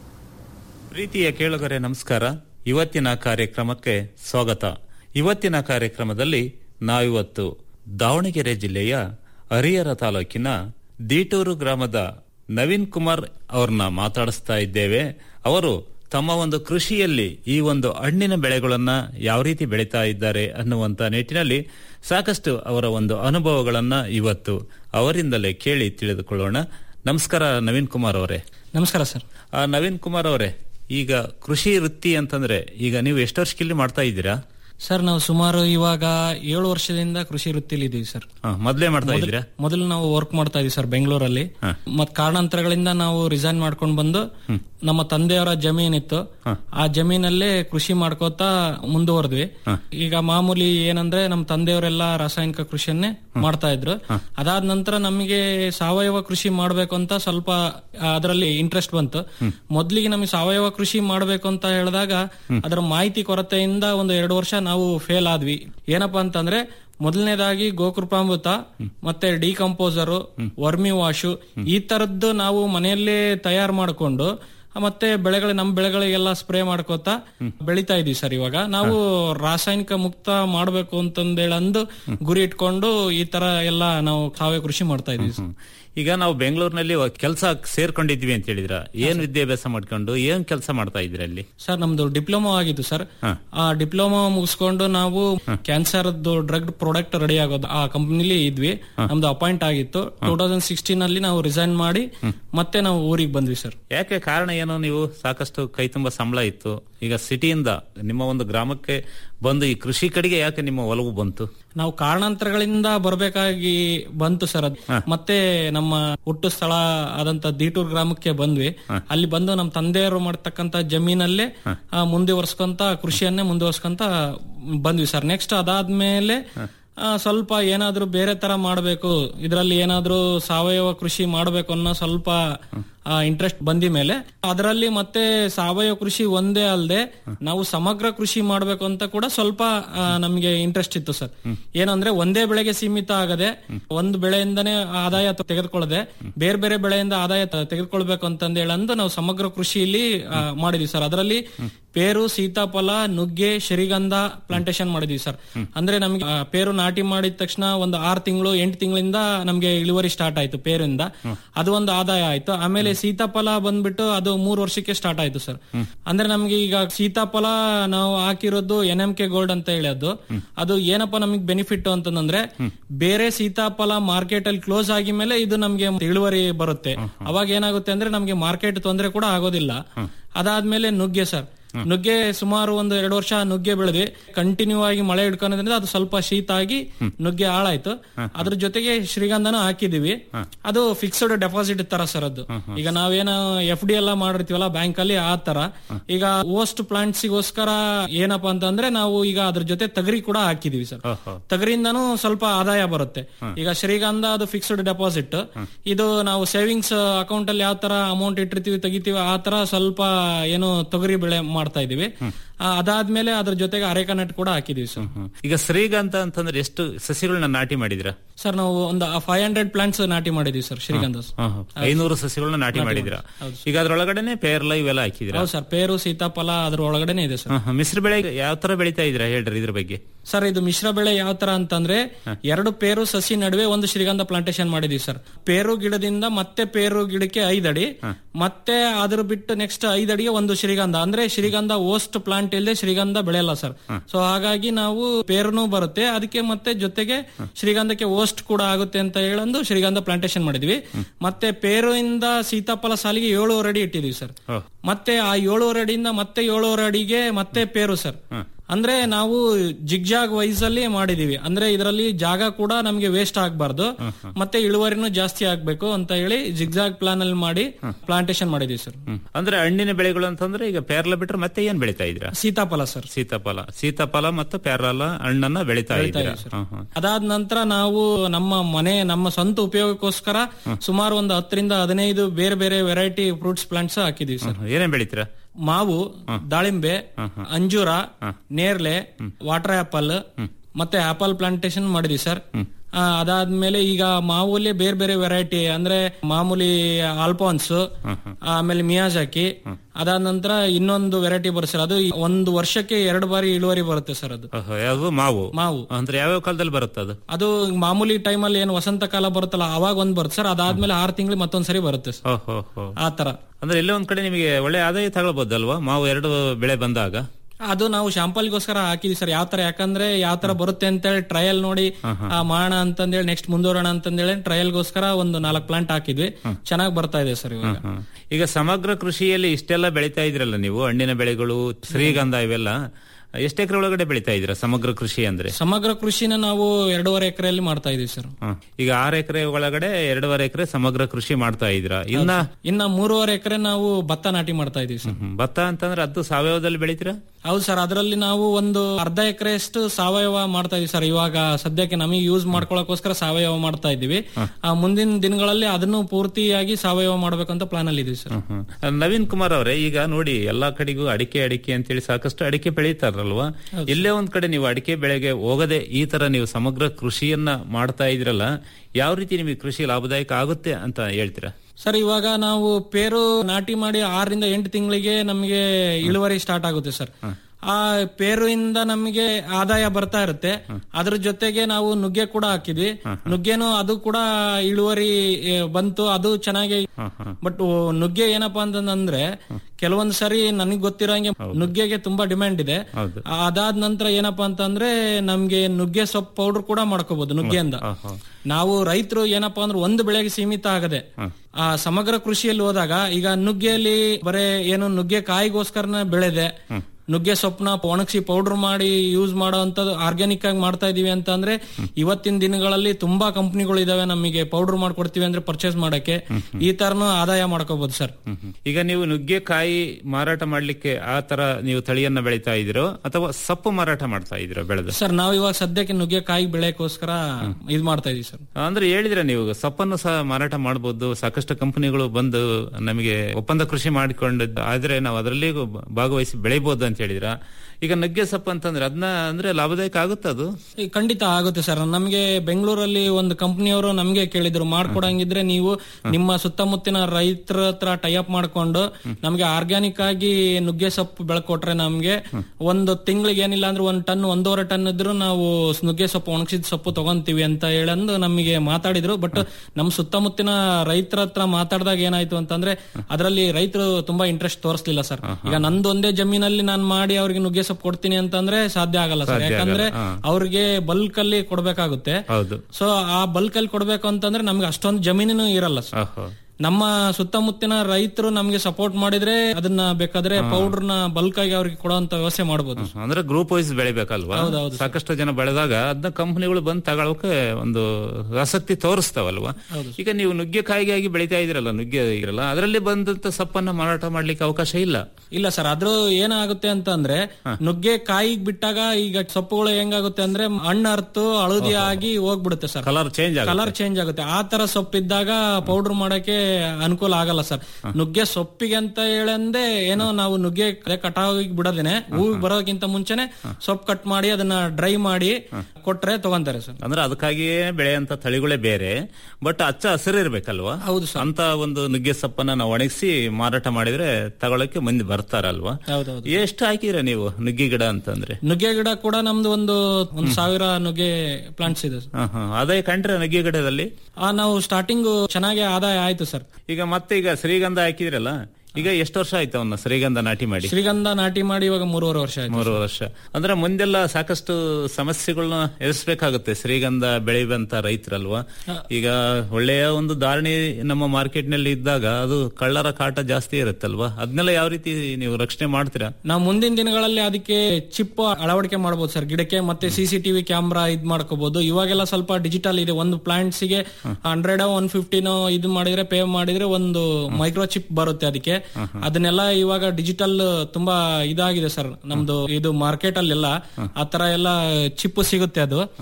ಪ್ರೀತಿಯ ಕೇಳುಗರೆ ನಮಸ್ಕಾರ ಇವತ್ತಿನ ಕಾರ್ಯಕ್ರಮಕ್ಕೆ ಸ್ವಾಗತ ಇವತ್ತಿನ ಕಾರ್ಯಕ್ರಮದಲ್ಲಿ ನಾವಿವತ್ತು ದಾವಣಗೆರೆ ಜಿಲ್ಲೆಯ ಹರಿಹರ ತಾಲೂಕಿನ ದೀಟೂರು ಗ್ರಾಮದ ನವೀನ್ ಕುಮಾರ್ ಅವ್ರನ್ನ ಮಾತಾಡಿಸ್ತಾ ಇದ್ದೇವೆ ಅವರು ತಮ್ಮ ಒಂದು ಕೃಷಿಯಲ್ಲಿ ಈ ಒಂದು ಹಣ್ಣಿನ ಬೆಳೆಗಳನ್ನ ಯಾವ ರೀತಿ ಬೆಳೀತಾ ಇದ್ದಾರೆ ಅನ್ನುವಂತ ನಿಟ್ಟಿನಲ್ಲಿ ಸಾಕಷ್ಟು ಅವರ ಒಂದು ಅನುಭವಗಳನ್ನ ಇವತ್ತು ಅವರಿಂದಲೇ ಕೇಳಿ ತಿಳಿದುಕೊಳ್ಳೋಣ ನಮಸ್ಕಾರ ನವೀನ್ ಕುಮಾರ್ ಅವರೇ ನಮಸ್ಕಾರ ಸರ್ ಆ, ನವೀನ್ ಕುಮಾರ್ ಅವರೇ ಈಗ ಕೃಷಿ ವೃತ್ತಿ ಅಂತಂದ್ರೆ ಈಗ ನೀವು ಎಷ್ಟು ವರ್ಷಕ್ಕಿಲ್ಲಿ ಮಾಡ್ತಾ ಇದ್ದೀರಾ ಸರ್ ನಾವು ಸುಮಾರು ಇವಾಗ ಏಳು ವರ್ಷದಿಂದ ಕೃಷಿ ವೃತ್ತಿಲಿ ಇದೀವಿ ಸರ್ ಹಾ, ಮೊದ್ಲೇ ಮಾಡ್ತಾ ಮೊದಲು- ಇದ್ದೀರಾ ಮೊದಲು ನಾವು ವರ್ಕ್ ಮಾಡ್ತಾ ಇದೀವಿ ಸರ್ ಬೆಂಗಳೂರಲ್ಲಿ ಮತ್ ಕಾರಣಾಂತರಗಳಿಂದ ನಾವು ರಿಸೈನ್ ಮಾಡ್ಕೊಂಡು ಬಂದು ನಮ್ಮ ತಂದೆಯವರ ಜಮೀನಿತ್ತು ಆ ಜಮೀನಲ್ಲೇ ಕೃಷಿ ಮಾಡ್ಕೋತಾ ಮುಂದುವರೆದ್ವಿ ಈಗ ಮಾಮೂಲಿ ಏನಂದ್ರೆ ನಮ್ಮ ತಂದೆಯವರೆಲ್ಲ ರಾಸಾಯನಿಕ ಕೃಷಿಯನ್ನೇ ಮಾಡ್ತಾ ಇದ್ರು ಅದಾದ ನಂತರ ನಮಗೆ ಸಾವಯವ ಕೃಷಿ ಮಾಡ್ಬೇಕು ಅಂತ ಸ್ವಲ್ಪ ಅದರಲ್ಲಿ ಇಂಟ್ರೆಸ್ಟ್ ಬಂತು ಮೊದ್ಲಿಗೆ ನಮಗೆ ಸಾವಯವ ಕೃಷಿ ಮಾಡ್ಬೇಕು ಅಂತ ಹೇಳಿದಾಗ ಅದರ ಮಾಹಿತಿ ಕೊರತೆಯಿಂದ ಒಂದು ಎರಡು ವರ್ಷ ನಾವು ಫೇಲ್ ಆದ್ವಿ ಏನಪ್ಪಾ ಅಂತಂದ್ರೆ ಮೊದಲನೇದಾಗಿ ಗೋಕೃಪಾಮೃತ ಮತ್ತೆ ಡಿಕಂಪೋಸರು ವರ್ಮಿ ವಾಶು ಈ ತರದ್ದು ನಾವು ಮನೆಯಲ್ಲೇ ತಯಾರು ಮಾಡಿಕೊಂಡು ಮತ್ತೆ ಬೆಳೆಗಳ ನಮ್ಮ ಬೆಳೆಗಳಿಗೆಲ್ಲ ಸ್ಪ್ರೇ ಮಾಡ್ಕೋತಾ ಬೆಳಿತಾ ಇದೀವಿ ಸರ್ ಇವಾಗ ನಾವು ರಾಸಾಯನಿಕ ಮುಕ್ತ ಮಾಡ್ಬೇಕು ಅಂತಂದೇಳಿ ಅಂದು ಗುರಿ ಇಟ್ಕೊಂಡು ಈ ತರ ಎಲ್ಲ ನಾವು ಸಾವಯವ ಕೃಷಿ ಮಾಡ್ತಾ ಇದೀವಿ ಸರ್. ಈಗ ನಾವು ಬೆಂಗಳೂರಿನಲ್ಲಿ ಕೆಲಸ ಸೇರ್ಕೊಂಡಿದ್ವಿ ಅಂತ ಹೇಳಿದ್ರ ಏನ್ ವಿದ್ಯಾಭ್ಯಾಸ ಮಾಡ್ಕೊಂಡು ಏನ್ ಕೆಲಸ ಮಾಡ್ತಾ ಇದ್ರಿ ಅಲ್ಲಿ ಸರ್ ನಮ್ದು ಡಿಪ್ಲೊಮಾ ಆಗಿತ್ತು ಸರ್ ಆ ಡಿಪ್ಲೊಮಾ ಮುಗಿಸ್ಕೊಂಡು ನಾವು ಕ್ಯಾನ್ಸರ್ ಡ್ರಗ್ ಪ್ರಾಡಕ್ಟ್ ರೆಡಿ ಆಗೋದು ಆ ಕಂಪನಿಲಿ ಇದ್ವಿ ನಮ್ದು ಅಪಾಯಿಂಟ್ ಆಗಿತ್ತು ಟೂ ತೌಸಂಡ್ ಸಿಕ್ಸ್ಟೀನ್ ಅಲ್ಲಿ ನಾವು ರಿಸೈನ್ ಮಾಡಿ ಮತ್ತೆ ನಾವು ಊರಿಗೆ ಬಂದ್ವಿ ಸರ್ ಯಾಕೆ ಕಾರಣ ಏನೋ ನೀವು ಸಾಕಷ್ಟು ಕೈ ತುಂಬಾ ಸಂಬಳ ಇತ್ತು ಈಗ ಸಿಟಿಯಿಂದ ನಿಮ್ಮ ಒಂದು ಗ್ರಾಮಕ್ಕೆ ಬಂದು ಈ ಕೃಷಿ ಕಡೆಗೆ ಯಾಕೆ ನಿಮ್ಮ ಒಲವು ಬಂತು ನಾವು ಕಾರಣಾಂತರಗಳಿಂದ ಬರಬೇಕಾಗಿ ಬಂತು ಸರ್ ಅದ್ ಮತ್ತೆ ನಮ್ಮ ಹುಟ್ಟು ಸ್ಥಳ ಆದಂತ ದೀಟೂರ್ ಗ್ರಾಮಕ್ಕೆ ಬಂದ್ವಿ ಅಲ್ಲಿ ಬಂದು ನಮ್ಮ ತಂದೆಯವರು ಮಾಡ್ತಕ್ಕಂತ ಜಮೀನಲ್ಲೇ ಆ, ಮುಂದುವರ್ಸ್ಕೊಂತ ಕೃಷಿಯನ್ನೇ ಮುಂದುವರ್ಸ್ಕೊಂತ ಬಂದ್ವಿ ಸರ್ ನೆಕ್ಸ್ಟ್ ಅದಾದ್ಮೇಲೆ ಆ, ಸ್ವಲ್ಪ ಏನಾದ್ರೂ ಬೇರೆ ತರ ಮಾಡಬೇಕು ಇದರಲ್ಲಿ ಏನಾದ್ರೂ ಸಾವಯವ ಕೃಷಿ ಮಾಡಬೇಕು ಅನ್ನೋ ಸ್ವಲ್ಪ ಇಂಟ್ರೆಸ್ಟ್ ಬಂದಿ ಮೇಲೆ ಅದರಲ್ಲಿ ಮತ್ತೆ ಸಾವಯವ ಕೃಷಿ ಒಂದೇ ಅಲ್ಲದೆ ನಾವು ಸಮಗ್ರ ಕೃಷಿ ಮಾಡಬೇಕು ಅಂತ ಕೂಡ ಸ್ವಲ್ಪ ಆ, ನಮ್ಗೆ ಇಂಟ್ರೆಸ್ಟ್ ಇತ್ತು ಸರ್ ಏನಂದ್ರೆ ಒಂದೇ ಬೆಳೆಗೆ ಸೀಮಿತ ಆಗದೆ ಒಂದು ಬೆಳೆಯಿಂದನೇ ಆದಾಯ ತ- ತೆಗೆದುಕೊಳ್ಳದೆ ಬೇರೆ ಬೇರೆ ಬೆಳೆಯಿಂದ ಆದಾಯ ತ- ತೆಗೆದುಕೊಳ್ಬೇಕು ಅಂತಂದು ಹೇಳಂದು ನಾವು ಸಮಗ್ರ ಕೃಷಿಯಲ್ಲಿ ಆ, ಮಾಡಿದ್ವಿ ಸರ್ ಅದರಲ್ಲಿ ಪೇರು ಸೀತಾಫಲ ನುಗ್ಗೆ ಶ್ರೀಗಂಧ ಪ್ಲಾಂಟೇಶನ್ ಮಾಡಿದ್ವಿ ಸರ್ ಅಂದ್ರೆ ನಮ್ಗೆ ಆ, ಪೇರು ನಾಟಿ ಮಾಡಿದ ತಕ್ಷಣ ಒಂದು ಆರು ತಿಂಗಳು ಎಂಟು ತಿಂಗಳಿಂದ ನಮ್ಗೆ ಇಳುವರಿ ಸ್ಟಾರ್ಟ್ ಆಯ್ತು ಪೇರಿಂದ ಅದು ಒಂದು ಆದಾಯ ಆಯ್ತು ಆಮೇಲೆ ಸೀತಾಫಲ ಬಂದ್ಬಿಟ್ಟು ಅದು ಮೂರು ವರ್ಷಕ್ಕೆ ಸ್ಟಾರ್ಟ್ ಆಯ್ತು ಸರ್ ಅಂದ್ರೆ ನಮ್ಗೆ ಈಗ ಸೀತಾಫಲ ನಾವು ಹಾಕಿರೋದು ಎನ್ ಎಂ ಕೆ ಗೋಲ್ಡ್ ಅಂತ ಹೇಳಿ ಅದು ಅದು ಏನಪ್ಪ ನಮಗೆ ಬೆನಿಫಿಟ್ ಅಂತಂದ್ರೆ ಬೇರೆ ಸೀತಾಫಲ ಮಾರ್ಕೆಟ್ ಅಲ್ಲಿ ಕ್ಲೋಸ್ ಆಗಿ ಮೇಲೆ ಇದು ನಮ್ಗೆ ಇಳುವರಿ ಬರುತ್ತೆ ಅವಾಗ ಏನಾಗುತ್ತೆ ಅಂದ್ರೆ ನಮ್ಗೆ ಮಾರ್ಕೆಟ್ ತೊಂದರೆ ಕೂಡ ಆಗೋದಿಲ್ಲ ಅದಾದ್ಮೇಲೆ ನುಗ್ಗೆ ಸರ್ ನುಗ್ಗೆ ಸುಮಾರು ಒಂದು ಎರಡು ವರ್ಷ ನುಗ್ಗೆ ಬೆಳೆದ್ವಿ ಕಂಟಿನ್ಯೂ ಆಗಿ ಮಳೆ ಹಿಡ್ಕೊಂಡ್ರಿಂದ ಅದು ಸ್ವಲ್ಪ ಶೀತ ಆಗಿ ನುಗ್ಗೆ ಹಾಳಾಯ್ತು ಅದ್ರ ಜೊತೆಗೆ ಶ್ರೀಗಂಧನ ಹಾಕಿದೀವಿ ಅದು ಫಿಕ್ಸ್ಡ್ ಡೆಪಾಸಿಟ್ ತರ ಸರ್ ಅದು ಈಗ ನಾವೇನು ಎಫ್ ಡಿ ಎಲ್ಲ ಮಾಡಿರ್ತೀವಲ್ಲ ಬ್ಯಾಂಕ್ ಅಲ್ಲಿ ಆ ತರ ಈಗ ಓಸ್ಟ್ ಪ್ಲಾಂಟ್ಸಿಗೋಸ್ಕರ ಏನಪ್ಪಾ ಅಂತಂದ್ರೆ ನಾವು ಈಗ ಅದ್ರ ಜೊತೆ ತಗರಿ ಕೂಡ ಹಾಕಿದೀವಿ ಸರ್ ತಗರಿಂದನೂ ಸ್ವಲ್ಪ ಆದಾಯ ಬರುತ್ತೆ ಈಗ ಶ್ರೀಗಂಧ ಅದು ಫಿಕ್ಸ್ಡ್ ಡೆಪಾಸಿಟ್ ಇದು ನಾವು ಸೇವಿಂಗ್ಸ್ ಅಕೌಂಟ್ ಅಲ್ಲಿ ಯಾವ ತರ ಅಮೌಂಟ್ ಇಟ್ಟಿರ್ತೀವಿ ತೆಗಿತೀವಿ ಆ ತರ ಸ್ವಲ್ಪ ಏನು ತೊಗರಿ ಬೆಳೆ ಮಾಡ್ತಾ ಇದೀವಿ ಆ, ಅದಾದ್ಮೇಲೆ ಅದ್ರ ಜೊತೆಗೆ ಅರೆಕನಟ್ ಕೂಡ ಹಾಕಿದೀವಿ ಸರ್ ಈಗ ಶ್ರೀಗಂಧ ಅಂತಂದ್ರೆ ಎಷ್ಟು ಸಸಿಗಳನ್ನ ನಾಟಿ ಮಾಡಿದ್ರ ಸರ್ ನಾವು ಒಂದು ಫೈವ್ ಹಂಡ್ರೆಡ್ ಪ್ಲಾಂಟ್ಸ್ ನಾಟಿ ಮಾಡಿದೀವಿ ಸರ್ ಶ್ರೀಗಂಧ ಐನೂರು ಸಸಿಗಳನ್ನ ನಾಟಿ ನಾಟಿ ಮಾಡಿದ್ರ ಹೌದು. ಈಗ ಅದ್ರೊಳಗಡೆನೆ ಪೇರ್ಲ ಇವೆಲ್ಲ ಹಾಕಿದ್ರ ಹೌದು ಸರ್ ಪೇರು ಸೀತಾಫಲ ಅದ್ರ ಒಳಗಡೆನೆ ಇದೆ ಸರ್ ಮಿಶ್ರ ಬೆಳೆ ಯಾವ ತರ ಬೆಳಿತಾ ಇದ್ರ ಹೇಳ್ರಿ ಇದ್ರ ಬಗ್ಗೆ ಸರ್ ಇದು ಮಿಶ್ರ ಬೆಳೆ ಯಾವ ತರ ಅಂತಂದ್ರೆ ಎರಡು ಪೇರು ಸಸಿ ನಡುವೆ ಒಂದು ಶ್ರೀಗಂಧ ಪ್ಲಾಂಟೇಶನ್ ಮಾಡಿದೀವಿ ಸರ್ ಪೇರು ಗಿಡದಿಂದ ಮತ್ತೆ ಪೇರು ಗಿಡಕ್ಕೆ ಐದ್ ಅಡಿ ಮತ್ತೆ ಅದ್ರ ಬಿಟ್ಟು ನೆಕ್ಸ್ಟ್ ಐದ್ ಅಡಿಗೆ ಒಂದು ಶ್ರೀಗಂಧ ಅಂದ್ರೆ ಶ್ರೀಗಂಧ ಓಸ್ಟ್ ಪ್ಲಾಂಟ್ ಇಲ್ಲದೆ ಶ್ರೀಗಂಧ ಬೆಳೆಯಲ್ಲ ಸರ್ ಸೊ ಹಾಗಾಗಿ ನಾವು ಪೇರುನು ಬರುತ್ತೆ ಅದಕ್ಕೆ ಮತ್ತೆ ಜೊತೆಗೆ ಶ್ರೀಗಂಧಕ್ಕೆ ಓಸ್ಟ್ ಕೂಡ ಆಗುತ್ತೆ ಅಂತ ಹೇಳಂದು ಶ್ರೀಗಂಧ ಪ್ಲಾಂಟೇಶನ್ ಮಾಡಿದ್ವಿ ಮತ್ತೆ ಪೇರು ಇಂದ ಸೀತಾಫಲ ಸಾಲಿಗೆ ಏಳುವರೆ ಅಡಿ ಇಟ್ಟಿದೀವಿ ಸರ್ ಮತ್ತೆ ಆ ಏಳುವರೆ ಅಡಿಯಿಂದ ಮತ್ತೆ ಏಳುವರೆ ಅಡಿಗೆ ಮತ್ತೆ ಪೇರು ಸರ್ ಅಂದ್ರೆ ನಾವು ಜಿಗ್ಜಾಗ್ ವೈಸ್ ಅಲ್ಲಿ ಮಾಡಿದೀವಿ ಅಂದ್ರೆ ಇದರಲ್ಲಿ ಜಾಗ ಕೂಡ ನಮ್ಗೆ ವೇಸ್ಟ್ ಆಗ್ಬಾರ್ದು ಮತ್ತೆ ಇಳುವರಿನೂ ಜಾಸ್ತಿ ಆಗ್ಬೇಕು ಅಂತ ಹೇಳಿ ಜಿಗ್ಜಾಗ್ ಪ್ಲಾನ್ ಅಲ್ಲಿ ಮಾಡಿ ಪ್ಲಾಂಟೇಶನ್ ಮಾಡಿದೀವಿ ಸರ್ ಅಂದ್ರೆ ಹಣ್ಣಿನ ಬೆಳೆಗಳು ಅಂತಂದ್ರೆ ಈಗ ಪೇರ್ಲ ಬಿಟ್ರೆ ಮತ್ತೆ ಏನ್ ಬೆಳಿತಾ ಇದ್ರ ಸೀತಾಫಲ ಸರ್ ಸೀತಾಫಲ ಸೀತಾಫಲ ಮತ್ತು ಪೇರಲ ಹಣ್ಣನ್ನ ಬೆಳಿತಾ ಬೆಳಿತಾ ಇದ್ದೀರಾ ಇದೀವಿ ಹ, ಹ. ಅದಾದ ನಂತರ ನಾವು ನಮ್ಮ ಮನೆ ನಮ್ಮ ಸ್ವಂತ ಉಪಯೋಗಕ್ಕೋಸ್ಕರ ಸುಮಾರು ಒಂದು ಹತ್ತರಿಂದ ಹದಿನೈದು ಬೇರೆ ಬೇರೆ ವೆರೈಟಿ ಫ್ರೂಟ್ಸ್ ಪ್ಲಾಂಟ್ಸ್ ಹಾಕಿದೀವಿ ಸರ್ ಏನೇನ್ ಬೆಳಿತೀರಾ ಮಾವು ದಾಳಿಂಬೆ ಅಂಜೂರ ನೇರ್ಲೆ ವಾಟರ್ ಆಪಲ್ ಮತ್ತೆ ಆಪಲ್ ಪ್ಲಾಂಟೇಶನ್ ಮಾಡಿದೀವಿ ಸರ್ ಆ, ಅದಾದ್ಮೇಲೆ ಈಗ ಮಾಮೂಲಿ ಬೇರೆ ಬೇರೆ ವೆರೈಟಿ ಅಂದ್ರೆ ಮಾಮೂಲಿ ಆಲ್ಫಾನ್ಸ್ ಆಮೇಲೆ ಮಿಯಾಜಾಕಿ ಅದಾದ ನಂತರ ಇನ್ನೊಂದು ವೆರೈಟಿ ಬರುತ್ತೆ ಸರ್ ಅದು ಒಂದು ವರ್ಷಕ್ಕೆ ಎರಡು ಬಾರಿ ಇಳುವರಿ ಬರುತ್ತೆ ಸರ್ ಅದು ಓಹೋ, ಯಾವ್ದು ಮಾವು ಮಾವು ಅಂದ್ರೆ ಯಾವ್ಯಾವ ಕಾಲದಲ್ಲಿ ಬರುತ್ತೆ ಅದು ಅದು ಮಾಮೂಲಿ ಟೈಮಲ್ಲಿ ಏನು ವಸಂತ ಕಾಲ ಬರುತ್ತಲ್ಲ ಅವಾಗ ಒಂದ್ ಬರುತ್ತೆ ಸರ್ ಅದಾದ್ಮೇಲೆ ಆರು ತಿಂಗಳು ಮತ್ತೊಂದ್ಸರಿ ಬರುತ್ತೆ ಸರ್ ಓಹೋ ಹೋ. ಆ ತರ ಅಂದ್ರೆ ಎಲ್ಲೇ ಒಂದ್ ಕಡೆ ನಿಮಗೆ ಒಳ್ಳೆ ಆದಾಯ ತಗೊಳ್ಬಹುದಲ್ವಾ ಮಾವು ಎರಡು ಬೆಳೆ ಬಂದಾಗ ಅದು ನಾವು ಶಾಂಪಲ್ಗೋಸ್ಕರ ಹಾಕಿದ್ವಿ ಸರ್ ಯಾವ ತರ ಯಾಕಂದ್ರೆ ಯಾವ ತರ ಬರುತ್ತೆ ಅಂತೇಳಿ ಟ್ರಯಲ್ ನೋಡಿ ಆ, ಮಾಡೋಣ ಅಂತಂದೇಳಿ ನೆಕ್ಸ್ಟ್ ಮುಂದುವರೋಣ ಅಂತಂದೇಳಿ ಟ್ರಯಲ್ಗೋಸ್ಕರ ಒಂದು ನಾಲ್ಕು ಪ್ಲಾಂಟ್ ಹಾಕಿದ್ವಿ ಚೆನ್ನಾಗಿ ಬರ್ತಾ ಇದೆ ಸರ್ ಇವಾಗ ಹ್ಮ್. ಈಗ ಸಮಗ್ರ ಕೃಷಿಯಲ್ಲಿ ಇಷ್ಟೆಲ್ಲ ಬೆಳಿತಾ ಇದ್ರಲ್ಲ ನೀವು ಹಣ್ಣಿನ ಬೆಳೆಗಳು ಶ್ರೀಗಂಧ ಇವೆಲ್ಲ ಎಷ್ಟು ಎಕರೆ ಒಳಗಡೆ ಬೆಳಿತಾ ಇದ್ದೀರಾ ಸಮಗ್ರ ಕೃಷಿ ಅಂದ್ರೆ ಸಮಗ್ರ ಕೃಷಿನ ನಾವು ಎರಡೂವರೆ ಎಕರೆಯಲ್ಲಿ ಮಾಡ್ತಾ ಇದೀವಿ ಸರ್ ಹ. ಈಗ ಆರು ಎಕರೆ ಒಳಗಡೆ ಎರಡೂವರೆ ಎಕರೆ ಸಮಗ್ರ ಕೃಷಿ ಮಾಡ್ತಾ ಇದ್ದೀರಾ ಇನ್ನ ಇನ್ನ ಮೂರುವರೆ ಎಕರೆ ನಾವು ಭತ್ತ ನಾಟಿ ಮಾಡ್ತಾ ಇದೀವಿ ಸರ್ ಹ್ಮ್. ಭತ್ತ ಅಂತಂದ್ರೆ ಅದು ಸಾವಯವದಲ್ಲಿ ಬೆಳಿತೀರಾ ಹೌದು ಸರ್ ಅದರಲ್ಲಿ ನಾವು ಒಂದು ಅರ್ಧ ಎಕರೆಷ್ಟು ಸಾವಯವ ಮಾಡ್ತಾ ಇದೀವಿ ಸರ್ ಇವಾಗ ಸದ್ಯಕ್ಕೆ ನಮಗೆ ಯೂಸ್ ಮಾಡ್ಕೊಳ್ಳೋಕೋಸ್ಕರ ಸಾವಯವ ಮಾಡ್ತಾ ಇದೀವಿ ಆ, ಮುಂದಿನ ದಿನಗಳಲ್ಲಿ ಅದನ್ನು ಪೂರ್ತಿಯಾಗಿ ಸಾವಯವ ಮಾಡ್ಬೇಕಂತ ಪ್ಲಾನ್ ಅಲ್ಲಿ ಇದೀವಿ ಸರ್ ಹ್ಮ್. ನವೀನ್ ಕುಮಾರ್ ಅವರೇ ಈಗ ನೋಡಿ ಎಲ್ಲಾ ಕಡೆಗೂ ಅಡಿಕೆ ಅಡಿಕೆ ಅಂತೇಳಿ ಸಾಕಷ್ಟು ಅಡಿಕೆ ಬೆಳೀತಾರಲ್ವಾ ಎಲ್ಲೇ ಒಂದ್ ಕಡೆ ನೀವು ಅಡಿಕೆ ಬೆಳೆಗೆ ಹೋಗದೆ ಈ ತರ ನೀವು ಸಮಗ್ರ ಕೃಷಿಯನ್ನ ಮಾಡ್ತಾ ಇದ್ರಲ್ಲ ಯಾವ ರೀತಿ ನಿಮಗೆ ಕೃಷಿ ಲಾಭದಾಯಕ ಆಗುತ್ತೆ ಅಂತ ಹೇಳ್ತೀರಾ ಸರ್ ಇವಾಗ ನಾವು ಪೇರು ನಾಟಿ ಮಾಡಿ ಆರರಿಂದ ಎಂಟು ತಿಂಗಳಿಗೆ ನಮಗೆ ಇಳುವರಿ ಸ್ಟಾರ್ಟ್ ಆಗುತ್ತೆ ಸರ್ ಆ ಪೇರುಯಿಂದ ನಮಗೆ ಆದಾಯ ಬರ್ತಾ ಇರುತ್ತೆ ಅದ್ರ ಜೊತೆಗೆ ನಾವು ನುಗ್ಗೆ ಕೂಡ ಹಾಕಿದ್ವಿ ನುಗ್ಗೆನು ಅದು ಕೂಡ ಇಳುವರಿ ಏ, ಬಂತು ಅದು ಚೆನ್ನಾಗಿ ಬಟ್ ನುಗ್ಗೆ ಏನಪ್ಪಾ ಅಂತಂದ್ರೆ ಕೆಲವೊಂದ್ ಸರಿ ನನಗ್ ಗೊತ್ತಿರೋಂಗೆ ನುಗ್ಗೆಗೆ ತುಂಬಾ ಡಿಮ್ಯಾಂಡ್ ಇದೆ ಹೌದು. ಅದಾದ ನಂತರ ಏನಪ್ಪಾ ಅಂತಂದ್ರೆ ನಮ್ಗೆ ನುಗ್ಗೆ ಸೊಪ್ಪು ಪೌಡರ್ ಕೂಡ ಮಾಡ್ಕೋಬಹುದು ನುಗ್ಗೆಯಿಂದ ನಾವು ರೈತರು ಏನಪ್ಪಾ ಅಂದ್ರೆ ಒಂದು ಬೆಳೆಗೆ ಸೀಮಿತ ಆಗದೆ ಆ ಸಮಗ್ರ ಕೃಷಿಯಲ್ಲಿ ಹೋದಾಗ ಈಗ ನುಗ್ಗೆಯಲ್ಲಿ ಬರೇ ಏನು ನುಗ್ಗೆ ಕಾಯಿಗೋಸ್ಕರನ ಬೆಳೆದೆ ನುಗ್ಗೆ ಸೊಪ್ಪನ್ನ ಒಣಗಿಸಿ ಪೌಡರ್ ಮಾಡಿ ಯೂಸ್ ಮಾಡೋ ಅಂತದ್ದು ಆರ್ಗ್ಯಾನಿಕ್ ಆಗಿ ಮಾಡ್ತಾ ಇದೀವಿ ಅಂತ ಅಂದ್ರೆ ಇವತ್ತಿನ ದಿನಗಳಲ್ಲಿ ತುಂಬಾ ಕಂಪನಿಗಳು ಇದಾವೆ ನಮಗೆ ಪೌಡರ್ ಮಾಡ್ಕೊಡ್ತೀವಿ ಅಂದ್ರೆ ಪರ್ಚೇಸ್ ಮಾಡಕ್ಕೆ ಈ ತರನು ಆದಾಯ ಮಾಡ್ಕೋಬಹುದು ಸರ್ ಈಗ ನೀವು ನುಗ್ಗೆಕಾಯಿ ಮಾರಾಟ ಮಾಡ್ಲಿಕ್ಕೆ ಆ ತರ ನೀವು ತಳಿಯನ್ನ ಬೆಳೀತಾ ಇದ್ದೀರೋ ಅಥವಾ ಸೊಪ್ಪು ಮಾರಾಟ ಮಾಡ್ತಾ ಇದ್ದೀರೋ ಬೆಳೆದು ಸರ್ ನಾವು ಇವಾಗ ಸದ್ಯಕ್ಕೆ ನುಗ್ಗೆ ಕಾಯಿ ಬೆಳೆಯಕ್ಕೋಸ್ಕರ ಇದ್ ಮಾಡ್ತಾ ಇದೀವಿ ಸರ್ ಅಂದ್ರೆ ಹೇಳಿದ್ರೆ ನೀವು ಸೊಪ್ಪನ್ನು ಸಹ ಮಾರಾಟ ಮಾಡಬಹುದು ಸಾಕಷ್ಟು ಕಂಪನಿಗಳು ಬಂದು ನಮಗೆ ಒಪ್ಪಂದ ಕೃಷಿ ಮಾಡಿಕೊಂಡಿದ್ದು ಆದ್ರೆ ನಾವು ಅದರಲ್ಲಿ ಭಾಗವಹಿಸಿ ಬೆಳಿಬಹುದು ಅಂತ ಹೇಳಿದ್ರ ಈಗ ನುಗ್ಗೆ ಸೊಪ್ಪು ಅಂತಂದ್ರೆ ಅದನ್ನ ಅಂದ್ರೆ ಲಾಭದಾಯಕ ಆಗುತ್ತೆ ಅದು ಈ ಖಂಡಿತ ಆಗುತ್ತೆ ಸರ್ ನಮಗೆ ಬೆಂಗಳೂರಲ್ಲಿ ಒಂದು ಕಂಪನಿಯವರು ನಮಗೆ ಕೇಳಿದ್ರು ಮಾಡ್ಕೊಡಂಗಿದ್ರೆ ನೀವು ನಿಮ್ಮ ಸುತ್ತಮುತ್ತಿನ ರೈತರ ಹತ್ರ ಟೈಅಪ್ ಮಾಡ್ಕೊಂಡು ನಮಗೆ ಆರ್ಗ್ಯಾನಿಕ್ ಆಗಿ ನುಗ್ಗೆ ಸೊಪ್ಪು ಬೆಳ್ಕೊಟ್ರೆ ನಮ್ಗೆ ಒಂದು ತಿಂಗಳಿಗೆ ಏನಿಲ್ಲ ಅಂದ್ರೆ ಒಂದ್ ಟನ್ ಒಂದೂವರೆ ಟನ್ ಇದ್ರು ನಾವು ನುಗ್ಗೆ ಸೊಪ್ಪು ಒಣಗಿಸಿದ ಸೊಪ್ಪು ತಗೊಂತೀವಿ ಅಂತ ಹೇಳಂದು ನಮಗೆ ಮಾತಾಡಿದ್ರು ಬಟ್ ನಮ್ ಸುತ್ತಮುತ್ತಿನ ರೈತರ ಹತ್ರ ಮಾತಾಡಿದಾಗ ಏನಾಯ್ತು ಅಂತಂದ್ರೆ ಅದರಲ್ಲಿ ರೈತರು ತುಂಬಾ ಇಂಟ್ರೆಸ್ಟ್ ತೋರಿಸ್ಲಿಲ್ಲ ಸರ್ ಈಗ ನಂದು ಒಂದೇ ಜಮೀನಲ್ಲಿ ನಾನು ಮಾಡಿ ಅವ್ರಿಗೆ ನುಗ್ಗೆ ಸೊಪ್ಪು ಕೊಡ್ತೀನಿ ಅಂತಂದ್ರೆ ಸಾಧ್ಯ ಆಗಲ್ಲ ಸರ್ ಸಾಧ್ಯ ಯಾಕಂದ್ರೆ ಆಗಲ್ಲ, ಹಾ. ಅವ್ರಿಗೆ ಬಲ್ಕ್ ಅಲ್ಲಿ ಕೊಡ್ಬೇಕಾಗುತ್ತೆ ಹೌದು ಸೊ ಆ ಬಲ್ಕ್ ಅಲ್ಲಿ ಕೊಡ್ಬೇಕು ಅಂತಂದ್ರೆ ನಮ್ಗೆ ಅಷ್ಟೊಂದು ಜಮೀನು ಇರಲ್ಲ ಸರ್ ಓಹೋ. ನಮ್ಮ ಸುತ್ತಮುತ್ತಿನ ರೈತರು ನಮ್ಗೆ ಸಪೋರ್ಟ್ ಮಾಡಿದ್ರೆ ಅದನ್ನ ಬೇಕಾದ್ರೆ ಪೌಡರ್ ನ ಬಲ್ಕ್ ಆಗಿ ಅವ್ರಿಗೆ ಕೊಡುವಂತ ವ್ಯವಸ್ಥೆ ಮಾಡಬಹುದು ಅಂದ್ರೆ ಗ್ರೂಪ್ ವೈಸ್ ಬೆಳಿಬೇಕಲ್ವಾ ಸಾಕಷ್ಟು ಜನ ಬೆಳೆದಾಗ ಅದನ್ನ ಕಂಪನಿಗಳು ಬಂದು ತಗೊಳಕ್ಕೆ ಒಂದು ಆಸಕ್ತಿ ತೋರಿಸ್ತಾವಲ್ವಾ ಈಗ ನೀವು ನುಗ್ಗೆಕಾಯಿಗಾಗಿ ಬೆಳಿತಾ ಇದ್ರಲ್ಲ ನುಗ್ಗೆ ಇರಲ್ಲ ಅದರಲ್ಲಿ ಬಂದಂತ ಸೊಪ್ಪನ್ನ ಮಾರಾಟ ಮಾಡ್ಲಿಕ್ಕೆ ಅವಕಾಶ ಇಲ್ಲ ಇಲ್ಲ ಸರ್ ಅದ್ರ ಏನಾಗುತ್ತೆ ಅಂತ ಅಂದ್ರೆ ನುಗ್ಗೆ ಕಾಯಿಗ್ ಬಿಟ್ಟಾಗ ಈಗ ಸೊಪ್ಪುಗಳು ಹೆಂಗಾಗುತ್ತೆ ಅಂದ್ರೆ ಹಣ್ಣು ಅರ್ತು ಹಳದಿ ಆಗಿ ಹೋಗ್ಬಿಡುತ್ತೆ ಸರ್ ಕಲರ್ ಚೇಂಜ್ ಆಗುತ್ತೆ ಕಲರ್ ಚೇಂಜ್ ಆಗುತ್ತೆ ಆ ತರ ಸೊಪ್ಪಿದ್ದಾಗ ಪೌಡರ್ ಮಾಡಕ್ಕೆ ಅನುಕೂಲ ಆಗಲ್ಲ ಸರ್ ನುಗ್ಗೆ ಸೊಪ್ಪಿಗೆ ಅಂತ ಹೇಳಂದೆ ಏನೋ ನಾವು ನುಗ್ಗೆ ಕಟಾವಿಗೆ ಬಿಡೋದೇನೆ ಹೂವಿಗೆ ಬರೋದಕ್ಕಿಂತ ಮುಂಚೆನೆ ಸೊಪ್ಪು ಕಟ್ ಮಾಡಿ ಅದನ್ನ ಡ್ರೈ ಮಾಡಿ ಕೊಟ್ರೆ ತಗೊಂತಾರೆ ಸರ್ ಅಂದ್ರೆ ಅದಕ್ಕಾಗಿಯೇ ಬೆಳೆಯಂತ ತಳಿಗಳೇ ಬೇರೆ ಬಟ್ ಅಚ್ಚ ಹಸಿರು ಇರ್ಬೇಕಲ್ವಾ ಹೌದು ಅಂತ ಒಂದು ನುಗ್ಗೆ ಸೊಪ್ಪನ್ನ ನಾವು ಒಣಗಿಸಿ ಮಾರಾಟ ಮಾಡಿದ್ರೆ ತಗೊಳಕ್ಕೆ ಮಂದಿ ಬರ್ತಾರಲ್ವಾ ಹೌದೌದು ಎಷ್ಟು ಹಾಕಿರ ನೀವು ನುಗ್ಗೆ ಗಿಡ ಅಂತಂದ್ರೆ ನುಗ್ಗೆ ಗಿಡ ಕೂಡ ನಮ್ದು ಒಂದು ಒಂದು ಸಾವಿರ ನುಗ್ಗೆ ಪ್ಲಾಂಟ್ಸ್ ಇದೆ ಸರ್. ಹ, ಹ. ಆದಾಯ ಕಂಡ್ರೆ ನುಗ್ಗೆ ಗಿಡದಲ್ಲಿ ಆ ನಾವು ಸ್ಟಾರ್ಟಿಂಗ್ ಚೆನ್ನಾಗಿ ಆದಾಯ ಆಯ್ತು ಸರ್ ಈಗ ಮತ್ತೆ ಈಗ ಶ್ರೀಗಂಧ ಹಾಕಿದ್ರಲ್ಲ ಈಗ ಎಷ್ಟು ವರ್ಷ ಆಯ್ತು ಅವನ್ನ ಶ್ರೀಗಂಧ ನಾಟಿ ಮಾಡಿ ಶ್ರೀಗಂಧ ನಾಟಿ ಮಾಡಿ ಇವಾಗ ಮೂರುವರೆ ವರ್ಷ ಆಯ್ತು ಮೂರು ವರ್ಷ ಅಂದ್ರೆ ಮುಂದೆಲ್ಲ ಸಾಕಷ್ಟು ಸಮಸ್ಯೆಗಳನ್ನ ಎದುರಿಸಬೇಕಾಗುತ್ತೆ ಶ್ರೀಗಂಧ ಬೆಳೆಯುವಂತ ರೈತರಲ್ವಾ ಈಗ ಒಳ್ಳೆಯ ಒಂದು ಧಾರಣೆ ನಮ್ಮ ಮಾರ್ಕೆಟ್ ನಲ್ಲಿ ಇದ್ದಾಗ ಅದು ಕಳ್ಳರ ಕಾಟ ಜಾಸ್ತಿ ಇರುತ್ತಲ್ವಾ ಅದನ್ನೆಲ್ಲ ಯಾವ ರೀತಿ ನೀವು ರಕ್ಷಣೆ ಮಾಡ್ತೀರಾ ನಾವು ಮುಂದಿನ ದಿನಗಳಲ್ಲಿ ಅದಕ್ಕೆ ಚಿಪ್ ಅಳವಡಿಕೆ ಮಾಡಬಹುದು ಸರ್ ಗಿಡಕ್ಕೆ ಮತ್ತೆ ಸಿಸಿಟಿವಿ ಕ್ಯಾಮ್ರಾ ಇದ್ ಮಾಡ್ಕೋಬಹುದು ಇವಾಗೆಲ್ಲ ಸ್ವಲ್ಪ ಡಿಜಿಟಲ್ ಇದೆ ಒಂದು ಪ್ಲಾಂಟ್ಸ್ ಗೆ ಹಂಡ್ರೆಡ್ ಒನ್ ಫಿಫ್ಟಿನೋ ಇದು ಮಾಡಿದ್ರೆ ಪೇ ಮಾಡಿದ್ರೆ ಒಂದು ಮೈಕ್ರೋ ಚಿಪ್ ಬರುತ್ತೆ ಅದಕ್ಕೆ ಅದನ್ನೆಲ್ಲ ಇವಾಗ ಡಿಜಿಟಲ್ ತುಂಬಾ ಇದಾಗಿದೆ ಸರ್ ನಮ್ದು ಇದು ಮಾರ್ಕೆಟ್ ಅಲ್ಲೆಲ್ಲ ಆ ತರ ಎಲ್ಲ ಚಿಪ್ ಸಿಗುತ್ತೆ ಅದು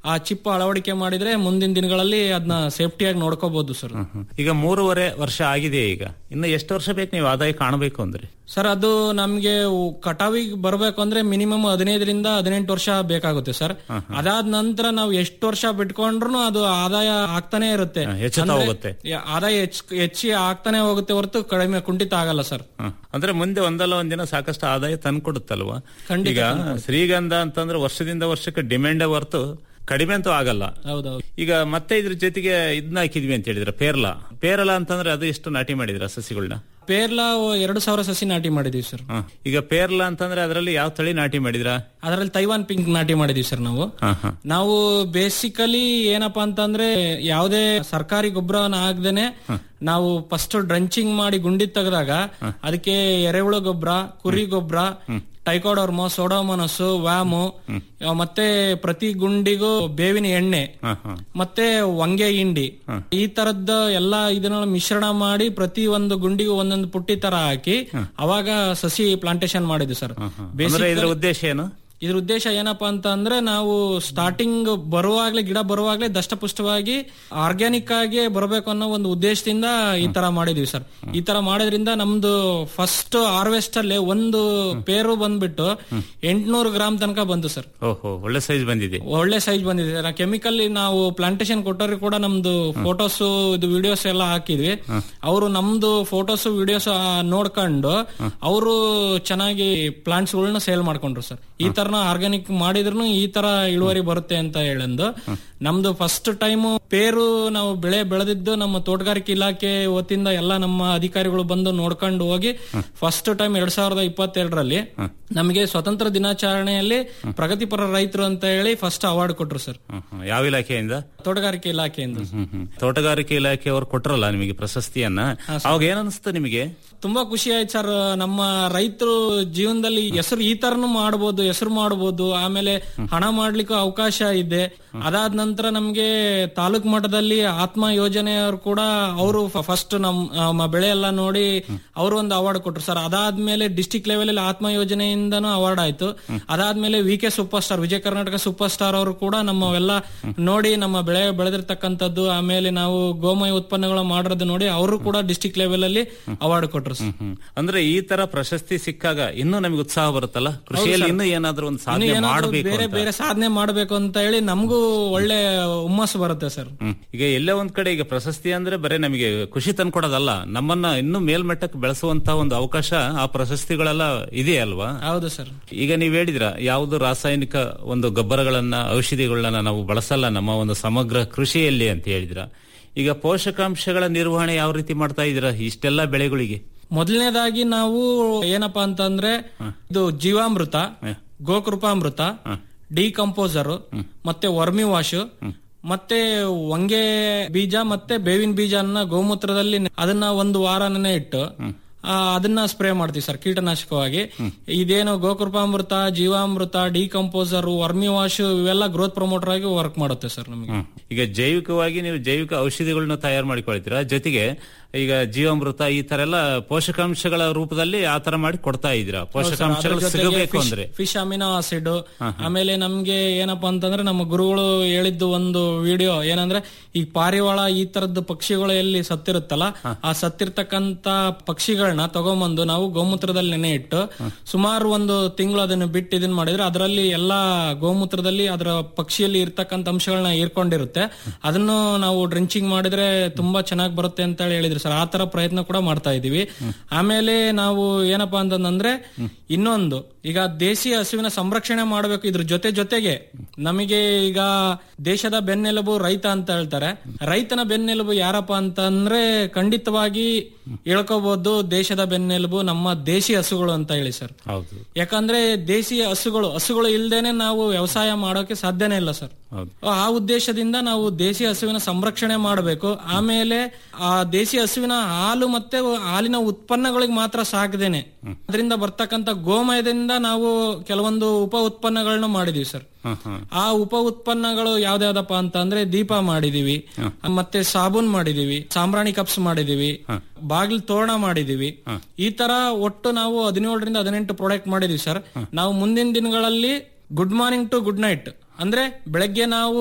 ಆ ಚಿಪ್ ಅಳವಡಿಕೆ ಮಾಡಿದ್ರೆ ಮುಂದಿನ ದಿನಗಳಲ್ಲಿ ಅದನ್ನ ಸೇಫ್ಟಿಯಾಗಿ ನೋಡ್ಕೋಬಹುದು ಸರ್ ಈಗ ಮೂರುವರೆ ವರ್ಷ ಆಗಿದೆ ಈಗ ಇನ್ನು ಎಷ್ಟು ವರ್ಷ ಬೇಕು ನೀವು ಆದಾಯ ಕಾಣಬೇಕು ಅಂದ್ರೆ ಸರ್ ಅದು ನಮ್ಗೆ ಉ- ಕಟಾವಿಗೆ ಬರ್ಬೇಕು ಅಂದ್ರೆ ಮಿನಿಮಮ್ ಹದಿನೈದರಿಂದ ಹದಿನೆಂಟು ವರ್ಷ ಬೇಕಾಗುತ್ತೆ ಸರ್ ಅದಾದ ನಂತರ ನಾವು ಎಷ್ಟು ವರ್ಷ ಬಿಟ್ಕೊಂಡ್ರು ಅದು ಆದಾಯ ಆಗ್ತಾನೆ ಇರುತ್ತೆ ಹ, ಹೆಚ್ಚುತ್ತಾ ಅಂದ್ರೆ ಹೋಗುತ್ತೆ. ಯ- ಆದಾಯ ಹೆಚ್ಚ್ ಹೆಚ್ಚಿ ಆಗ್ತಾನೆ ಹೋಗುತ್ತೆ ಹೊರತು ಕಡಿಮೆ ಕುಂಠಿತ ಆಗಲ್ಲ ಸರ್ ಹ. ಅಂದ್ರೆ ಮುಂದೆ ಒಂದಲ್ಲ ಒಂದಿನ ಸಾಕಷ್ಟು ಆದಾಯ ತಂದ್ಕೊಡುತ್ತಲ್ವಾ ಖಂಡಿತ ಈಗ ತಂದ್ಕೊಡುತ್ತೆ. ಶ್ರೀಗಂಧ ಅಂತಂದ್ರೆ ವರ್ಷದಿಂದ ವರ್ಷಕ್ಕೆ ಡಿಮ್ಯಾಂಡೇ ಹೊರತು ಕಡಿಮೆ ಅಂತೂ ಆಗಲ್ಲ ಹೌದೌದು ಈಗ ಮತ್ತೆ ಇದ್ರ ಜೊತೆಗೆ ಇದನ್ನ ಹಾಕಿದ್ವಿ ಅಂತ ಹೇಳಿದ್ರೆ ಪೇರ್ಲ ಪೇರಲ ಅಂತಂದ್ರೆ ಅದು ಎಷ್ಟು ನಾಟಿ ಮಾಡಿದ್ರ ಸಸಿಗಳನ್ನ ಪೇರ್ಲಾ ಎರಡು ಸಾವಿರ ಸಸಿ ನಾಟಿ ಮಾಡಿದೀವಿ ಸರ್ ಹ. ಈಗ ಪೇರ್ಲ ಅಂತಂದ್ರೆ ಅದರಲ್ಲಿ ಯಾವ ತಳಿ ನಾಟಿ ಮಾಡಿದ್ರ ಅದರಲ್ಲಿ ತೈವಾನ್ ಪಿಂಕ್ ನಾಟಿ ಮಾಡಿದೀವಿ ಸರ್ ನಾವು ನಾವು ಬೇಸಿಕಲಿ ಏನಪ್ಪಾ ಅಂತಂದ್ರೆ ಯಾವುದೇ ಸರ್ಕಾರಿ ಗೊಬ್ಬರವನ್ನ ಹಾಕ್ದೇನೆ ನಾವು ಫಸ್ಟ್ ಡ್ರಂಚಿಂಗ್ ಮಾಡಿ ಗುಂಡಿ ತೆಗೆದಾಗ ಅದಕ್ಕೆ ಎರೆಹುಳು ಗೊಬ್ಬರ ಕುರಿ ಗೊಬ್ಬರ ಟೈಕೋಡರ್ಮೋ ಸೋಡೋಮೋನಸ್ ವ್ಯಾಮು ಆ, ಮತ್ತೆ ಪ್ರತಿ ಗುಂಡಿಗೂ ಬೇವಿನ ಎಣ್ಣೆ ಮತ್ತೆ ಹೊಂಗೆ ಹಿಂಡಿ ಈ ತರದ್ದ ಎಲ್ಲಾ ಇದನ್ನ ಮಿಶ್ರಣ ಮಾಡಿ ಪ್ರತಿ ಒಂದು ಗುಂಡಿಗೂ ಒಂದೊಂದು ಪುಟ್ಟಿ ತರ ಹಾಕಿ ಅವಾಗ ಸಸಿ ಪ್ಲಾಂಟೇಶನ್ ಮಾಡಿದ್ವಿ ಸರ್ ಅಂದ್ರೆ ಇದ್ರ ಉದ್ದೇಶ ಏನು ಇದ್ರ ಉದ್ದೇಶ ಏನಪ್ಪಾ ಅಂತ ಅಂದ್ರೆ ನಾವು ಸ್ಟಾರ್ಟಿಂಗ್ ಬರುವಾಗ್ಲೇ ಗಿಡ ಬರುವಾಗ್ಲೇ ದಷ್ಟಪುಷ್ಟವಾಗಿ ಆರ್ಗ್ಯಾನಿಕ್ ಆಗಿ ಬರಬೇಕು ಅನ್ನೋ ಒಂದು ಉದ್ದೇಶದಿಂದ ಈ ತರ ಮಾಡಿದೀವಿ ಸರ್ ಈ ತರ ಮಾಡೋದ್ರಿಂದ ನಮ್ದು ಫಸ್ಟ್ ಹಾರ್ವೆಸ್ಟ್ ಅಲ್ಲಿ ಒಂದು ಪೇರು ಬಂದ್ಬಿಟ್ಟು ಎಂಟ್ನೂರು ಗ್ರಾಮ್ ತನಕ ಬಂತು ಸರ್ ಓಹೋ ಒಳ್ಳೆ ಸೈಜ್ ಬಂದಿದೆ ಒಳ್ಳೆ ಸೈಜ್ ಬಂದಿದೆ ಕೆಮಿಕಲ್ ನಾವು ಪ್ಲಾಂಟೇಶನ್ ಕೊಟ್ಟವ್ರಿಗೆ ಕೂಡ ನಮ್ದು ಫೋಟೋಸ್ ಇದು ವಿಡಿಯೋಸ್ ಎಲ್ಲ ಹಾಕಿದ್ವಿ ಅವರು ನಮ್ದು ಫೋಟೋಸ್ ವಿಡಿಯೋಸ್ ನೋಡ್ಕೊಂಡು ಅವರು ಚೆನ್ನಾಗಿ ಪ್ಲಾಂಟ್ಸ್ ಗಳನ್ನ ಸೇಲ್ ಮಾಡ್ಕೊಂಡ್ರು ಸರ್ ಈ ತರನ ಆರ್ಗಾನಿಕ್ ಮಾಡಿದ್ರು ಈ ತರ ಇಳುವರಿ ಬರುತ್ತೆ ಅಂತ ಹೇಳಂದು ನಮ್ದು ಫಸ್ಟ್ ಟೈಮ್ ಪೇರು ನಾವು ಬೆಳೆ ಬೆಳೆದಿದ್ದು ನಮ್ಮ ತೋಟಗಾರಿಕೆ ಇಲಾಖೆ ವತಿಯಿಂದ ಎಲ್ಲ ನಮ್ಮ ಅಧಿಕಾರಿಗಳು ಬಂದು ನೋಡ್ಕೊಂಡು ಹೋಗಿ ಫಸ್ಟ್ ಟೈಮ್ ಎರಡ್ ಸಾವಿರದ ಇಪ್ಪತ್ತೆರಡರಲ್ಲಿ ನಮಗೆ ಸ್ವತಂತ್ರ ದಿನಾಚರಣೆಯಲ್ಲಿ ಪ್ರಗತಿಪರ ರೈತರು ಅಂತ ಹೇಳಿ ಫಸ್ಟ್ ಅವಾರ್ಡ್ ಕೊಟ್ರು ಸರ್ ಹ್ಮ್, ಹ್ಮ್. ಯಾವ ಇಲಾಖೆಯಿಂದ ತೋಟಗಾರಿಕೆ ಇಲಾಖೆಯಿಂದ ಹ್ಮ್, ಹ್ಮ್. ತೋಟಗಾರಿಕೆ ಇಲಾಖೆಯವರು ಕೊಟ್ರಲ್ಲ ನಿಮಗೆ ಪ್ರಶಸ್ತಿಯನ್ನ ಅವಾಗ ಏನನ್ಸ್ತು ನಿಮಗೆ ತುಂಬಾ ಖುಷಿ ಆಯ್ತು ಸರ್ ನಮ್ಮ ರೈತರು ಜೀವನದಲ್ಲಿ ಹೆಸರು ಈ ತರನು ಮಾಡಬಹುದು ಹೆಸರು ಮಾಡಬಹುದು ಆಮೇಲೆ ಹಣ ಮಾಡ್ಲಿಕ್ಕೂ ಅವಕಾಶ ಇದೆ ಅದಾದ ನಂತರ ನಮ್ಗೆ ತಾಲೂಕ್ ಮಟ್ಟದಲ್ಲಿ ಆತ್ಮ ಯೋಜನೆಯವರು ಕೂಡ ಅವರು ಫಸ್ಟ್ ನಮ್ ನಮ್ಮ ಬೆಳೆ ಎಲ್ಲ ನೋಡಿ ಅವರು ಒಂದು ಅವಾರ್ಡ್ ಕೊಟ್ರು ಸರ್ ಅದಾದ್ಮೇಲೆ ಡಿಸ್ಟಿಕ್ ಲೆವೆಲ್ ಅಲ್ಲಿ ಆತ್ಮ ಯೋಜನೆಯಿಂದನೂ ಅವಾರ್ಡ್ ಆಯ್ತು ಅದಾದ್ಮೇಲೆ V K super star Vijaya Karnataka super star ಅವರು ಕೂಡ ನಮ್ಮವೆಲ್ಲ ನೋಡಿ ನಮ್ಮ ಬೆಳೆ ಬೆಳೆದಿರ್ತಕ್ಕಂಥದ್ದು ಆಮೇಲೆ ನಾವು ಗೋಮಯ ಉತ್ಪನ್ನಗಳ ಮಾಡಿರೋದು ನೋಡಿ ಅವರು ಕೂಡ ಡಿಸ್ಟಿಕ್ ಲೆವೆಲ್ ಅಲ್ಲಿ ಅವಾರ್ಡ್ ಕೊಟ್ರು ಸರ್ ಹ್ಮ್. ಅಂದ್ರೆ ಈ ತರ ಪ್ರಶಸ್ತಿ ಸಿಕ್ಕಾಗ ಇನ್ನೂ ನಮಗೆ ಉತ್ಸಾಹ ಬರುತ್ತಲ್ಲ ಕೃಷಿಯಲ್ಲಿ ಇನ್ನೂ ಏನಾದ್ರೂ ಒಂದು ಇನ್ನು ಸಾಧನೆ ಏನಾದ್ರು ಮಾಡಬೇಕು ಬೇರೆ ಬೇರೆ ಸಾಧನೆ ಮಾಡ್ಬೇಕು ಅಂತ ಹೇಳಿ ನಮಗೂ ಒಳ್ಳೆ ಹುಮ್ಮಸ್ಸು ಬರುತ್ತೆ ಸರ್ ಈಗ ಎಲ್ಲೇ ಒಂದ್ ಕಡೆ ಈಗ ಪ್ರಶಸ್ತಿ ಅಂದ್ರೆ ಬರೀ ನಮಗೆ ಖುಷಿ ತಂದ್ಕೊಡೋದಲ್ಲ ನಮ್ಮನ್ನ ಇನ್ನೂ ಮೇಲ್ಮಟ್ಟಕ್ಕೆ ಬೆಳೆಸುವಂತ ಒಂದು ಅವಕಾಶ ಆ ಪ್ರಶಸ್ತಿಗಳೆಲ್ಲ ಇದೆ ಅಲ್ವಾ ಹೌದು ಸರ್ ಈಗ ನೀವ್ ಹೇಳಿದ್ರ ಯಾವುದು ರಾಸಾಯನಿಕ ಒಂದು ಗೊಬ್ಬರಗಳನ್ನ ಔಷಧಿಗಳನ್ನ ನಾವು ಬಳಸಲ್ಲ ನಮ್ಮ ಒಂದು ಸಮಗ್ರ ಕೃಷಿಯಲ್ಲಿ ಅಂತ ಹೇಳಿದ್ರ ಈಗ ಪೋಷಕಾಂಶಗಳ ನಿರ್ವಹಣೆ ಯಾವ ರೀತಿ ಮಾಡ್ತಾ ಇದ್ದೀರಾ ಇಷ್ಟೆಲ್ಲ ಬೆಳೆಗಳಿಗೆ ಮೊದಲನೇದಾಗಿ ನಾವು ಏನಪ್ಪಾ ಅಂತಂದ್ರೆ ಇದು ಜೀವಾಮೃತ ಗೋಕೃಪಾಮೃತ ಡಿಕಂಪೋಸರ್ ಮತ್ತೆ ವರ್ಮಿ ವಾಶ್ ಮತ್ತೆ ಹೊಂಗೆ ಬೀಜ ಮತ್ತೆ ಬೇವಿನ ಬೀಜನ ಗೋಮೂತ್ರದಲ್ಲಿ ಅದನ್ನ ಒಂದು ವಾರನೇ ಇಟ್ಟು ಆ, ಅದನ್ನ ಸ್ಪ್ರೇ ಮಾಡ್ತೀವಿ ಸರ್ ಕೀಟನಾಶಕವಾಗಿ ಇದೇನು ಗೋಕೃಪಾಮೃತ ಜೀವಾಮೃತ ಡಿಕಂಪೋಸರ್ ವರ್ಮಿ ವಾಶ್ ಇವೆಲ್ಲ ಗ್ರೋತ್ ಪ್ರಮೋಟರ್ ಆಗಿ ವರ್ಕ್ ಮಾಡುತ್ತೆ ಸರ್ ನಮಗೆ ಈಗ ಜೈವಿಕವಾಗಿ ನೀವು ಜೈವಿಕ ಔಷಧಿಗಳನ್ನ ತಯಾರು ಮಾಡಿಕೊಳ್ತೀರಾ ಜೊತೆಗೆ ಈಗ ಜೀವಾಮೃತ ಈ ತರ ಎಲ್ಲ ಪೋಷಕಾಂಶಗಳ ರೂಪದಲ್ಲಿ ಆ ತರ ಮಾಡಿ ಕೊಡ್ತಾ ಇದ್ದೀರಾ ಪೋಷಕಾಂಶಗಳು ಸಿಗಬೇಕು ಅಂದ್ರೆ ಫಿಶ್ ಅಮಿನೋ ಆಸಿಡ್ ಆಮೇಲೆ ನಮ್ಗೆ ಏನಪ್ಪಾ ಅಂತಂದ್ರೆ ನಮ್ಮ ಗುರುಗಳು ಹೇಳಿದ್ದು ಒಂದು ವಿಡಿಯೋ ಏನಂದ್ರೆ ಈ ಪಾರಿವಾಳ ಈ ತರದ್ದು ಪಕ್ಷಿಗಳು ಎಲ್ಲಿ ಸತ್ತಿರುತ್ತಲ್ಲ ಆ ಸತ್ತಿರ್ತಕ್ಕಂತ ಪಕ್ಷಿಗಳನ್ನ ತಗೊಂಬಂದು ನಾವು ಗೋಮೂತ್ರದಲ್ಲಿ ನೆನೆ ಇಟ್ಟು ಸುಮಾರು ಒಂದು ತಿಂಗಳು ಅದನ್ನು ಬಿಟ್ಟು ಇದನ್ನ ಮಾಡಿದ್ರೆ ಅದರಲ್ಲಿ ಎಲ್ಲಾ ಗೋಮೂತ್ರದಲ್ಲಿ ಅದರ ಪಕ್ಷಿಯಲ್ಲಿ ಇರ್ತಕ್ಕಂಥ ಅಂಶಗಳನ್ನ ಹೀರ್ಕೊಂಡಿರುತ್ತೆ ಅದನ್ನು ನಾವು ಡ್ರಿಂಚಿಂಗ್ ಮಾಡಿದ್ರೆ ತುಂಬಾ ಚೆನ್ನಾಗಿ ಬರುತ್ತೆ ಅಂತ ಹೇಳಿ ಹೇಳಿದ್ರು ಸರ್ ಆ ತರ ಪ್ರಯತ್ನ ಕೂಡ ಮಾಡ್ತಾ ಇದೀವಿ ಆಮೇಲೆ ನಾವು ಏನಪ್ಪಾ ಅಂತಂದ್ರೆ ಇನ್ನೊಂದು ಈಗ ದೇಶೀಯ ಹಸುವಿನ ಸಂರಕ್ಷಣೆ ಮಾಡಬೇಕು ಇದ್ರ ಜೊತೆ ಜೊತೆಗೆ ನಮಗೆ ಈಗ ದೇಶದ ಬೆನ್ನೆಲುಬು ರೈತ ಅಂತ ಹೇಳ್ತಾರೆ ರೈತನ ಬೆನ್ನೆಲುಬು ಯಾರಪ್ಪ ಅಂತಂದ್ರೆ ಖಂಡಿತವಾಗಿ ಹೇಳ್ಕೋಬಹುದು ದೇಶದ ಬೆನ್ನೆಲುಬು ನಮ್ಮ ದೇಶಿ ಹಸುಗಳು ಅಂತ ಹೇಳಿ ಸರ್ ಹೌದು ಯಾಕಂದ್ರೆ ದೇಶೀಯ ಹಸುಗಳು ಹಸುಗಳು ಇಲ್ದೇನೆ ನಾವು ವ್ಯವಸಾಯ ಮಾಡೋಕೆ ಸಾಧ್ಯನೇ ಇಲ್ಲ ಸರ್ ಹೌದು ಆ ಉದ್ದೇಶದಿಂದ ನಾವು ದೇಸಿ ಹಸುವಿನ ಸಂರಕ್ಷಣೆ ಮಾಡಬೇಕು ಆಮೇಲೆ ಆ ದೇಸಿ ಹಸುವಿನ ಹಾಲು ಮತ್ತೆ ಹಾಲಿನ ಉತ್ಪನ್ನಗಳಿಗೆ ಮಾತ್ರ ಸಾಕದೇನೆ ಅದರಿಂದ ಬರ್ತಕ್ಕಂತ ಗೋಮಯದಿಂದ ನಾವು ಕೆಲವೊಂದು ಉಪ ಉತ್ಪನ್ನಗಳನ್ನ ಮಾಡಿದೀವಿ ಸರ್ ಆ ಉಪ ಉತ್ಪನ್ನಗಳು ಯಾವ್ದಾವ್ದಪ್ಪ ಅಂತ ಅಂದ್ರೆ ದೀಪ ಮಾಡಿದೀವಿ ಮತ್ತೆ ಸಾಬೂನ್ ಮಾಡಿದೀವಿ ಸಾಂಬ್ರಾಣಿ ಕಪ್ಸ್ ಮಾಡಿದೀವಿ ಬಾಗಿಲು ತೋರಣ ಮಾಡಿದೀವಿ ಈ ತರ ಒಟ್ಟು ನಾವು ಹದಿನೇಳರಿಂದ ಹದಿನೆಂಟು ಪ್ರಾಡಕ್ಟ್ ಮಾಡಿದೀವಿ ಸರ್ ನಾವು ಮುಂದಿನ ದಿನಗಳಲ್ಲಿ good morning to good night ಅಂದ್ರೆ ಬೆಳಗ್ಗೆ ನಾವು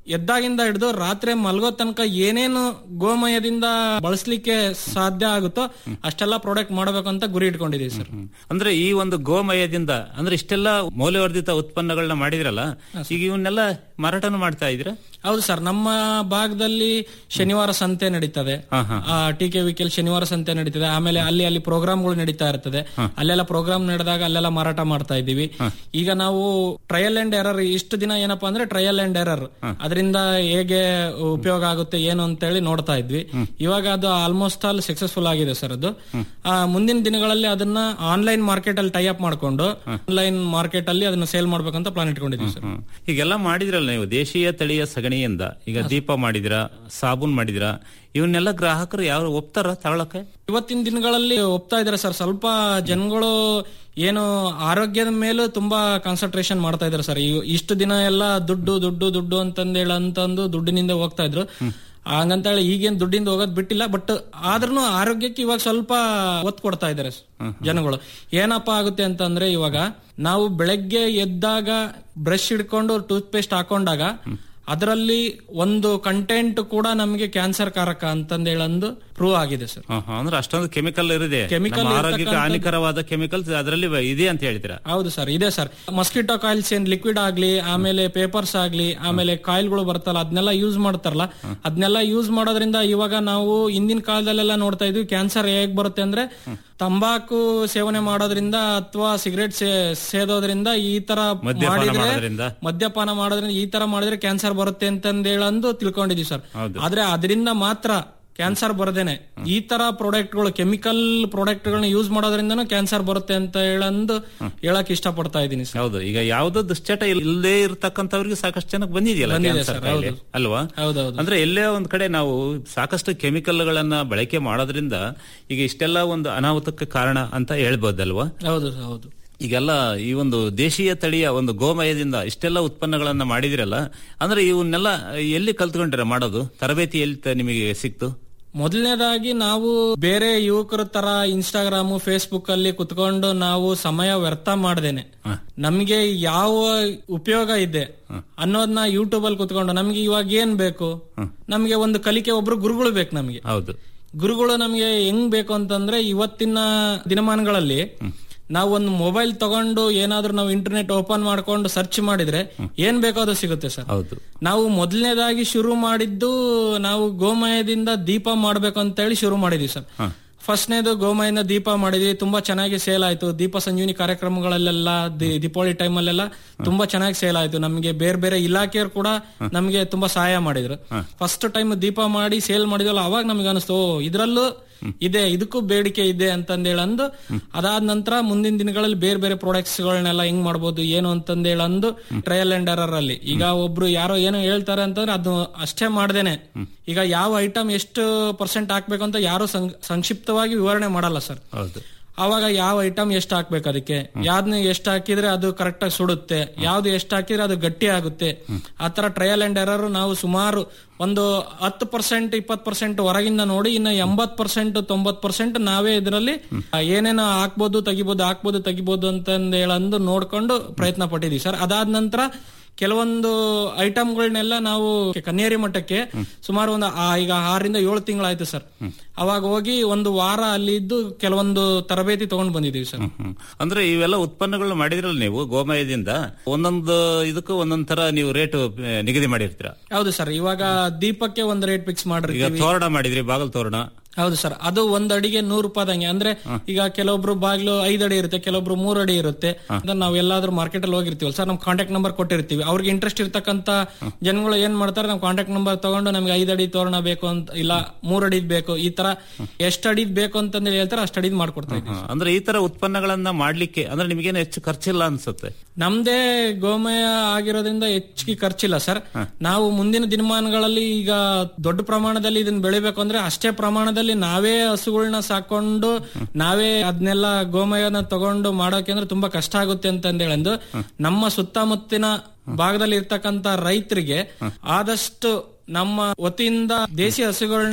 ಎದ್ದಾಗಿಂದ ಹಿಡಿದು ರಾತ್ರಿ ಮಲ್ಗೋ ತನಕ ಏನೇನು ಗೋಮಯದಿಂದ ಬಳಸಲಿಕ್ಕೆ ಸಾಧ್ಯ ಆಗುತ್ತೋ ಅಷ್ಟೆಲ್ಲ ಪ್ರಾಡಕ್ಟ್ ಮಾಡಬೇಕು ಅಂತ ಗುರಿ ಇಟ್ಕೊಂಡಿದೀವಿ ಸರ್ ಅಂದ್ರೆ ಈ ಒಂದು ಗೋಮಯದಿಂದ ಅಂದ್ರೆ ಇಷ್ಟೆಲ್ಲ ಮೌಲ್ಯವರ್ಧಿತ ಉತ್ಪನ್ನಗಳನ್ನ ಮಾಡಿದ್ರಲ್ಲ ಈಗ ಇವನ್ನೆಲ್ಲ ಮಾರಾಟನೂ ಮಾಡ್ತಾ ಇದ್ರ ಹೌದು ಸರ್ ನಮ್ಮ ಭಾಗದಲ್ಲಿ ಶನಿವಾರ ಸಂತೆ ನಡೀತದೆ ಟಿ ಕೆ ವಿಕೆಲ್ ಶನಿವಾರ ಸಂತೆ ನಡೀತದೆ ಆಮೇಲೆ ಅಲ್ಲಿ ಅಲ್ಲಿ ಪ್ರೋಗ್ರಾಮ್ಗಳು ನಡೀತಾ ಇರ್ತದೆ ಅಲ್ಲೆಲ್ಲ ಪ್ರೋಗ್ರಾಮ್ ನಡೆದಾಗ ಅಲ್ಲೆಲ್ಲ ಮಾರಾಟ ಮಾಡ್ತಾ ಇದ್ದೀವಿ ಈಗ ನಾವು ಟ್ರಯಲ್ ಅಂಡ್ ಎರರ್ ಇಷ್ಟು ದಿನ ಏನಪ್ಪಾ ಅಂದ್ರೆ ಟ್ರಯಲ್ ಅಂಡ್ ಎರರ್ ಅದರಿಂದ ಹೇಗೆ ಉಪಯೋಗ ಆಗುತ್ತೆ ಏನು ಅಂತ ಹೇಳಿ ನೋಡ್ತಾ ಇದ್ವಿ ಇವಾಗ ಅದು ಆಲ್ಮೋಸ್ಟ್ ಆಲ್ ಸಕ್ಸಸ್ಫುಲ್ ಆಗಿದೆ ಸರ್ ಅದು ಆ, ಮುಂದಿನ ದಿನಗಳಲ್ಲಿ ಅದನ್ನ ಆನ್ಲೈನ್ ಮಾರ್ಕೆಟ್ ಅಲ್ಲಿ ಟೈ ಅಪ್ ಮಾಡ್ಕೊಂಡು ಆನ್ಲೈನ್ ಮಾರ್ಕೆಟ್ ಅಲ್ಲಿ ಅದನ್ನ ಸೇಲ್ ಮಾಡ್ಬೇಕಂತ ಪ್ಲಾನ್ ಇಟ್ಕೊಂಡಿದ್ವಿ ಸರ್ ಹೀಗೆಲ್ಲ ಮಾಡಿದ್ರಲ್ಲ ನೀವು ದೇಶೀಯ ತಳಿಯ ಸಗಣಿಯಿಂದ ಈಗ ದೀಪ ಮಾಡಿದಿರಾ ಸಾಬೂನ್ ಮಾಡಿದಿರಾ ಇವನ್ನೆಲ್ಲ ಗ್ರಾಹಕರು ಯಾವ ಒಪ್ತಾರ ತಗೊಳಕ್ಕೆ ಇವತ್ತಿನ ದಿನಗಳಲ್ಲಿ ಒಪ್ತಾ ಇದಾರೆ ಸರ್ ಸ್ವಲ್ಪ ಜನಗಳು ಏನು ಆರೋಗ್ಯದ ಮೇಲೂ ತುಂಬಾ ಕಾನ್ಸಂಟ್ರೇಷನ್ ಮಾಡ್ತಾ ಇದಾರೆ ಸರ್ ಇವ್- ಇಷ್ಟು ದಿನ ಎಲ್ಲ ದುಡ್ಡು ದುಡ್ಡು ದುಡ್ಡು ಅಂತಂದೇಳಿ ಅಂತಂದು ದುಡ್ಡಿನಿಂದ ಹೋಗ್ತಾ ಇದ್ರು ಹಂಗಂತ ಹೇಳಿ ಈಗೇನ್ ದುಡ್ಡಿಂದ ಹೋಗೋದ್ ಬಿಟ್ಟಿಲ್ಲ ಬಟ್ ಆದ್ರೂ ಆರೋಗ್ಯಕ್ಕೆ ಇವಾಗ ಸ್ವಲ್ಪ ಒತ್ತು ಕೊಡ್ತಾ ಇದಾರೆ ಜನಗಳು ಏನಪ್ಪಾ ಆಗುತ್ತೆ ಅಂತಂದ್ರೆ ಇವಾಗ ನಾವು ಬೆಳಗ್ಗೆ ಎದ್ದಾಗ ಬ್ರಷ್ ಹಿಡ್ಕೊಂಡು ಟೂತ್ ಪೇಸ್ಟ್ ಹಾಕೊಂಡಾಗ ಅದರಲ್ಲಿ ಒಂದು ಕಂಟೆಂಟ್ ಕೂಡ ನಮಗೆ ಕ್ಯಾನ್ಸರ್ ಕಾರಕ ಅಂತಂದೇಳಂದು ಪ್ರೂವ್ ಆಗಿದೆ ಸರ್ ಹ, ಹ, ಅಂದ್ರೆ ಅಷ್ಟೊಂದು ಕೆಮಿಕಲ್ ಇರಿದೆ Chemical ನಮ್ಮ ಆರೋಗ್ಯಕ್ಕೆ ಇರ್ತಕ್ಕಂಥದ್ದು- ಹಾನಿಕರವಾದ ಕೆಮಿಕಲ್ಸ್ ಅದರಲ್ಲಿ ಇದೆ ಅಂತ ಹೇಳ್ತೀರಾ ಹೌದು ಸರ್ ಇದೆ ಸರ್ ಮಸ್ಕಿಟೋ ಕಾಯಿಲ್ಸ್ ಏನ್ ಲಿಕ್ವಿಡ್ ಆಗ್ಲಿ ಆಮೇಲೆ ಪೇಪರ್ಸ್ ಆಗ್ಲಿ ಆಮೇಲೆ ಕಾಯಿಲ್ಗಳು ಬರ್ತಲ್ಲ ಅದನ್ನೆಲ್ಲ ಯೂಸ್ ಮಾಡ್ತಾರಲ್ಲ ಅದನ್ನೆಲ್ಲ ಯೂಸ್ ಮಾಡೋದ್ರಿಂದ ಇವಾಗ ನಾವು ಹಿಂದಿನ ಕಾಲದಲ್ಲೆಲ್ಲ ನೋಡ್ತಾ ಇದ್ವಿ ಕ್ಯಾನ್ಸರ್ ಹೇಗ್ ಬರುತ್ತೆ ಅಂದ್ರೆ ತಂಬಾಕು ಸೇವನೆ ಮಾಡೋದ್ರಿಂದ ಅಥವಾ ಸಿಗರೇಟ್ ಸೇದೋದ್ರಿಂದ ಈ ತರ ಮದ್ಯಪಾನ ಮಾಡಿದ್ರೆ ಮಾಡೋದ್ರಿಂದ? ಮದ್ಯಪಾನ ಮಾಡೋದ್ರಿಂದ ಈ ತರ ಮಾಡಿದ್ರೆ ಕ್ಯಾನ್ಸರ್ ಬರುತ್ತೆ ಅಂತಂದೇಳಂದು ತಿಳ್ಕೊಂಡಿದೀವಿ ಸರ್ ಆದ್ರೆ ಅದರಿಂದ ಮಾತ್ರ ಕ್ಯಾನ್ಸರ್ ಬರದೇನೆ ಈ ತರ ಪ್ರಾಡಕ್ಟ್ಗಳು ಕೆಮಿಕಲ್ ಪ್ರಾಡಕ್ಟ್ಗಳನ್ನ ಯೂಸ್ ಮಾಡೋದ್ರಿಂದನೂ ಕ್ಯಾನ್ಸರ್ ಬರುತ್ತೆ ಅಂತ ಹೇಳಂದು ಹೇಳಕ್ ಇಷ್ಟಪಡ್ತಾ ಇದ್ದೀನಿ ಸರ್ ಹೌದು ಈಗ ಯಾವ್ದೋ ದುಶ್ಚಟ ಇಲ್ಲದೆ ಇರತಕ್ಕಂಥವ್ರಿಗೆ ಸಾಕಷ್ಟು ಜನಕ್ಕೆ ಬಂದಿದೆಯಲ್ಲ ಬಂದಿದೆ ಕ್ಯಾನ್ಸರ್ ಸರ್, ಕಾಯಿಲೆ ಹೌದು. ಅಲ್ವಾ ಹೌದೌದು ಅಂದ್ರೆ ಎಲ್ಲೇ ಒಂದ್ ಕಡೆ ನಾವು ಸಾಕಷ್ಟು ಕೆಮಿಕಲ್ಗಳನ್ನ ಬಳಕೆ ಮಾಡೋದ್ರಿಂದ ಈಗ ಇಷ್ಟೆಲ್ಲ ಒಂದು ಅನಾಹುತಕ್ಕೆ ಕಾರಣ ಅಂತ ಹೇಳ್ಬೋದಲ್ವಾ ಹೌದು ಹೌದು ಈಗೆಲ್ಲ ಈ ಒಂದು ದೇಶೀಯ ತಳಿಯ ಒಂದು ಗೋಮಯದಿಂದ ಇಷ್ಟೆಲ್ಲ ಉತ್ಪನ್ನಗಳನ್ನ ಮಾಡಿದಿರಲ್ಲ ಅಂದ್ರೆ ಇವನ್ನೆಲ್ಲ ಎಲ್ಲಿ ಕಲ್ತ್ಕೊಂಡಿರ ಮಾಡೋದು ತರಬೇತಿ ಎಲ್ಲಿ ತ- ನಿಮಗೆ ಸಿಕ್ತು ಮೊದಲನೇದಾಗಿ ನಾವು ಬೇರೆ ಯುವಕರ ತರ ಇನ್ಸ್ಟಾಗ್ರಾಮು ಫೇಸ್ಬುಕ್ ಅಲ್ಲಿ ಕುತ್ಕೊಂಡು ನಾವು ಸಮಯ ವ್ಯರ್ಥ ಮಾಡ್ದೇನೆ ನಮ್ಗೆ ಯಾವ ಉಪಯೋಗ ಇದೆ ಅನ್ನೋದನ್ನ ಯೂಟ್ಯೂಬ್ ಅಲ್ಲಿ ಕುತ್ಕೊಂಡು ನಮ್ಗೆ ಇವಾಗ ಏನ್ ಬೇಕು ನಮ್ಗೆ ಒಂದು ಕಲಿಕೆ ಒಬ್ರು ಗುರುಗಳು ಬೇಕು ನಮ್ಗೆ ಹೌದು ಗುರುಗಳು ನಮ್ಗೆ ಹೆಂಗ್ ಬೇಕು ಅಂತಂದ್ರೆ ಇವತ್ತಿನ ದಿನಮಾನಗಳಲ್ಲಿ ನಾವು ಒಂದು ಮೊಬೈಲ್ ತಗೊಂಡು ಏನಾದ್ರೂ ನಾವು ಇಂಟರ್ನೆಟ್ ಓಪನ್ ಮಾಡ್ಕೊಂಡು ಸರ್ಚ್ ಮಾಡಿದ್ರೆ ಏನ್ ಬೇಕೋ ಅದು ಸಿಗುತ್ತೆ ಸರ್ ಹೌದು ನಾವು ಮೊದಲನೇದಾಗಿ ಶುರು ಮಾಡಿದ್ದು ನಾವು ಗೋಮಯದಿಂದ ದೀಪ ಮಾಡ್ಬೇಕು ಅಂತ ಹೇಳಿ ಶುರು ಮಾಡಿದ್ವಿ ಸರ್ ಫಸ್ಟ್ನೇದು ಗೋಮಯದಿಂದ ದೀಪ ಮಾಡಿದ್ವಿ ತುಂಬಾ ಚೆನ್ನಾಗಿ ಸೇಲ್ ಆಯ್ತು ದೀಪ ಸಂಜೀವಿನಿ ಕಾರ್ಯಕ್ರಮಗಳಲ್ಲೆಲ್ಲ ದಿ- ದೀಪಾವಳಿ ಟೈಮ್ ಅಲ್ಲೆಲ್ಲ ತುಂಬಾ ಚೆನ್ನಾಗಿ ಸೇಲ್ ಆಯ್ತು ನಮಗೆ ಬೇರೆ ಬೇರೆ ಇಲಾಖೆಯವರು ಕೂಡ ನಮಗೆ ತುಂಬಾ ಸಹಾಯ ಮಾಡಿದ್ರು ಫಸ್ಟ್ ಟೈಮ್ ದೀಪ ಮಾಡಿ ಸೇಲ್ ಮಾಡಿದ್ವಲ್ಲ ಅವಾಗ ನಮಗೆ ಅನಿಸ್ತು ಓ ಇದ್ರಲ್ಲೂ ಇದೆ ಇದಕ್ಕೂ ಬೇಡಿಕೆ ಇದೆ ಅಂತಂದೇಳಿ ಅಂದು ಅದಾದ ನಂತರ ಮುಂದಿನ ದಿನಗಳಲ್ಲಿ ಬೇರೆ ಬೇರೆ ಪ್ರಾಡಕ್ಟ್ಸ್ ಗಳನ್ನೆಲ್ಲ ಹೆಂಗ್ ಮಾಡ್ಬೋದು ಏನು ಅಂತಂದೇಳಿ ಅಂದು ಟ್ರಯಲ್ ಅಂಡ್ ಎರರ್ ಅಲ್ಲಿ ಈಗ ಒಬ್ರು ಯಾರೋ ಏನೋ ಹೇಳ್ತಾರೆ ಅಂತಂದ್ರೆ ಅದು ಅಷ್ಟೇ ಮಾಡ್ದೇನೆ ಈಗ ಯಾವ ಐಟಮ್ ಎಷ್ಟು ಪರ್ಸೆಂಟ್ ಹಾಕ್ಬೇಕು ಅಂತ ಯಾರು ಸಂಕ್ಷಿಪ್ತವಾಗಿ ವಿವರಣೆ ಮಾಡಲ್ಲ ಸರ್ ಹೌದು ಅವಾಗ ಯಾವ ಐಟಮ್ ಎಷ್ಟು ಹಾಕ್ಬೇಕು ಅದಕ್ಕೆ ಯಾವ್ದನ್ನ ಎಷ್ಟು ಹಾಕಿದ್ರೆ ಅದು ಕರೆಕ್ಟ್ ಆಗಿ ಸುಡುತ್ತೆ ಯಾವ್ದು ಎಷ್ಟು ಹಾಕಿದ್ರೆ ಅದು ಗಟ್ಟಿ ಆಗುತ್ತೆ ಆತರ ಟ್ರಯಲ್ ಅಂಡ್ ಎರರ್ ನಾವು ಸುಮಾರು ಒಂದು ಹತ್ತು ಪರ್ಸೆಂಟ್ ಇಪ್ಪತ್ ಪರ್ಸೆಂಟ್ ಹೊರಗಿಂದ ನೋಡಿ ಇನ್ನು ಎಂಬತ್ ಪರ್ಸೆಂಟ್ ತೊಂಬತ್ ಪರ್ಸೆಂಟ್ ನಾವೇ ಇದರಲ್ಲಿ ಏನೇನೋ ಹಾಕ್ಬೋದು ತೆಗಿಬೋದು ಹಾಕ್ಬೋದು ತೆಗಿಬೋದು ಅಂತಂದು ಹೇಳಂದು ನೋಡ್ಕೊಂಡು ಪ್ರಯತ್ನ ಪಟ್ಟಿದೀವಿ ಸರ್ ಅದಾದ ನಂತರ ಕೆಲವೊಂದು ಐಟಮ್ಗಳನ್ನೆಲ್ಲ ನಾವು ಕನ್ನೇರಿ ಮಠಕ್ಕೆ ಸುಮಾರು ಒಂದು ಆ- ಈಗ ಆರರಿಂದ ಏಳು ತಿಂಗಳಾಯ್ತು ಸರ್ ಅವಾಗ ಹೋಗಿ ಒಂದು ವಾರ ಅಲ್ಲಿ ಇದ್ದು ಕೆಲವೊಂದು ತರಬೇತಿ ತಗೊಂಡ್ ಬಂದಿದೀವಿ ಸರ್ ಹ್ಮ್. ಅಂದ್ರೆ ಇವೆಲ್ಲ ಉತ್ಪನ್ನಗಳು ಮಾಡಿದ್ರಲ್ಲ ನೀವು ಗೋಮಯದಿಂದ ಒಂದೊಂದು ಇದಕ್ಕೂ ಒಂದೊಂದ್ ತರ ನೀವು ರೇಟ್ ನಿಗದಿ ಮಾಡಿರ್ತೀರಾ ಹೌದು ಸರ್ ಇವಾಗ ದೀಪಕ್ಕೆ ಒಂದು ರೇಟ್ ಫಿಕ್ಸ್ ಈಗ ಮಾಡಿರ್ತೀವಿ ತೋರಣ ಮಾಡಿದ್ರಿ ಬಾಗಲ್ ತೋರಣ ಹೌದು ಸರ್ ಅದು ಒಂದ್ ಅಡಿಗೆ ನೂರು ರೂಪಾಯಿದಂಗೆ ಅಂದ್ರೆ ಈಗ ಕೆಲವೊಬ್ರು ಬಾಗ್ಲು ಐದ್ ಅಡಿ ಇರುತ್ತೆ ಕೆಲವೊಬ್ರು ಮೂರ್ ಅಡಿ ಇರುತ್ತೆ ಅಂದ್ರೆ ನಾವ್ ಎಲ್ಲಾದ್ರೂ ಮಾರ್ಕೆಟ್ ಅಲ್ಲಿ ಹೋಗಿರ್ತೀವಲ್ಲ ಸರ್ ನಮ್ ಕಾಂಟ್ಯಾಕ್ಟ್ ನಂಬರ್ ಕೊಟ್ಟಿರ್ತೀವಿ ಅವ್ರಿಗೆ ಇಂಟ್ರೆಸ್ಟ್ ಇರ್ತಕ್ಕಂತ ಜನಗಳು ಏನ್ ಮಾಡ್ತಾರೆ ನಮ್ ಕಾಂಟ್ಯಾಕ್ಟ್ ನಂಬರ್ ತಗೊಂಡು ನಮ್ಗೆ ಐದ್ ಅಡಿ ತೋರಣ ಬೇಕು ಅಂತ ಇಲ್ಲ ಮೂರ್ ಅಡಿದ್ ಬೇಕು ಈ ತರ ಎಷ್ಟ್ ಅಡಿದ್ ಬೇಕು ಅಂತಂದ್ರೆ ಹೇಳ್ತಾರೆ ಅಷ್ಟ್ ಅಡಿದ್ ಮಾಡ್ಕೊಡ್ತಾ ಇದ್ದೀವಿ ಹ, ಅಂದ್ರೆ ಈ ತರ ಉತ್ಪನ್ನಗಳನ್ನ ಮಾಡ್ಲಿಕ್ಕೆ ಅಂದ್ರೆ ನಿಮಗೇನು ಹೆಚ್ಚು ಖರ್ಚಿಲ್ಲ ಅನ್ಸುತ್ತೆ ನಮ್ದೇ ಗೋಮಯ ಆಗಿರೋದ್ರಿಂದ ಹೆಚ್ಚಿಗೆ ಖರ್ಚಿಲ್ಲ ಸರ್ ನಾವು ಮುಂದಿನ ದಿನಮಾನಗಳಲ್ಲಿ ಈಗ ದೊಡ್ಡ ಪ್ರಮಾಣದಲ್ಲಿ ಇದನ್ನ ಬೆಳಿಬೇಕು ಅಂದ್ರೆ ಅಷ್ಟೇ ಪ್ರಮಾಣದಲ್ಲಿ ನಾವೇ ಹಸುಗಳನ್ನ ಸಾಕೊಂಡು ನಾವೇ ಅದನ್ನೆಲ್ಲ ಗೋಮಯನ ತಗೊಂಡು ಮಾಡೋಕೆ ಅಂದ್ರೆ ತುಂಬಾ ಕಷ್ಟ ಆಗುತ್ತೆ ಅಂತಂದೇಳಂದು ನಮ್ಮ ಸುತ್ತಮುತ್ತಿನ ಭಾಗದಲ್ಲಿ ಇರ್ತಕ್ಕಂತ ರೈತರಿಗೆ ಆದಷ್ಟು ನಮ್ಮ ವತಿಯಿಂದ ದೇಸಿ ಹಸುಗಳನ್ನ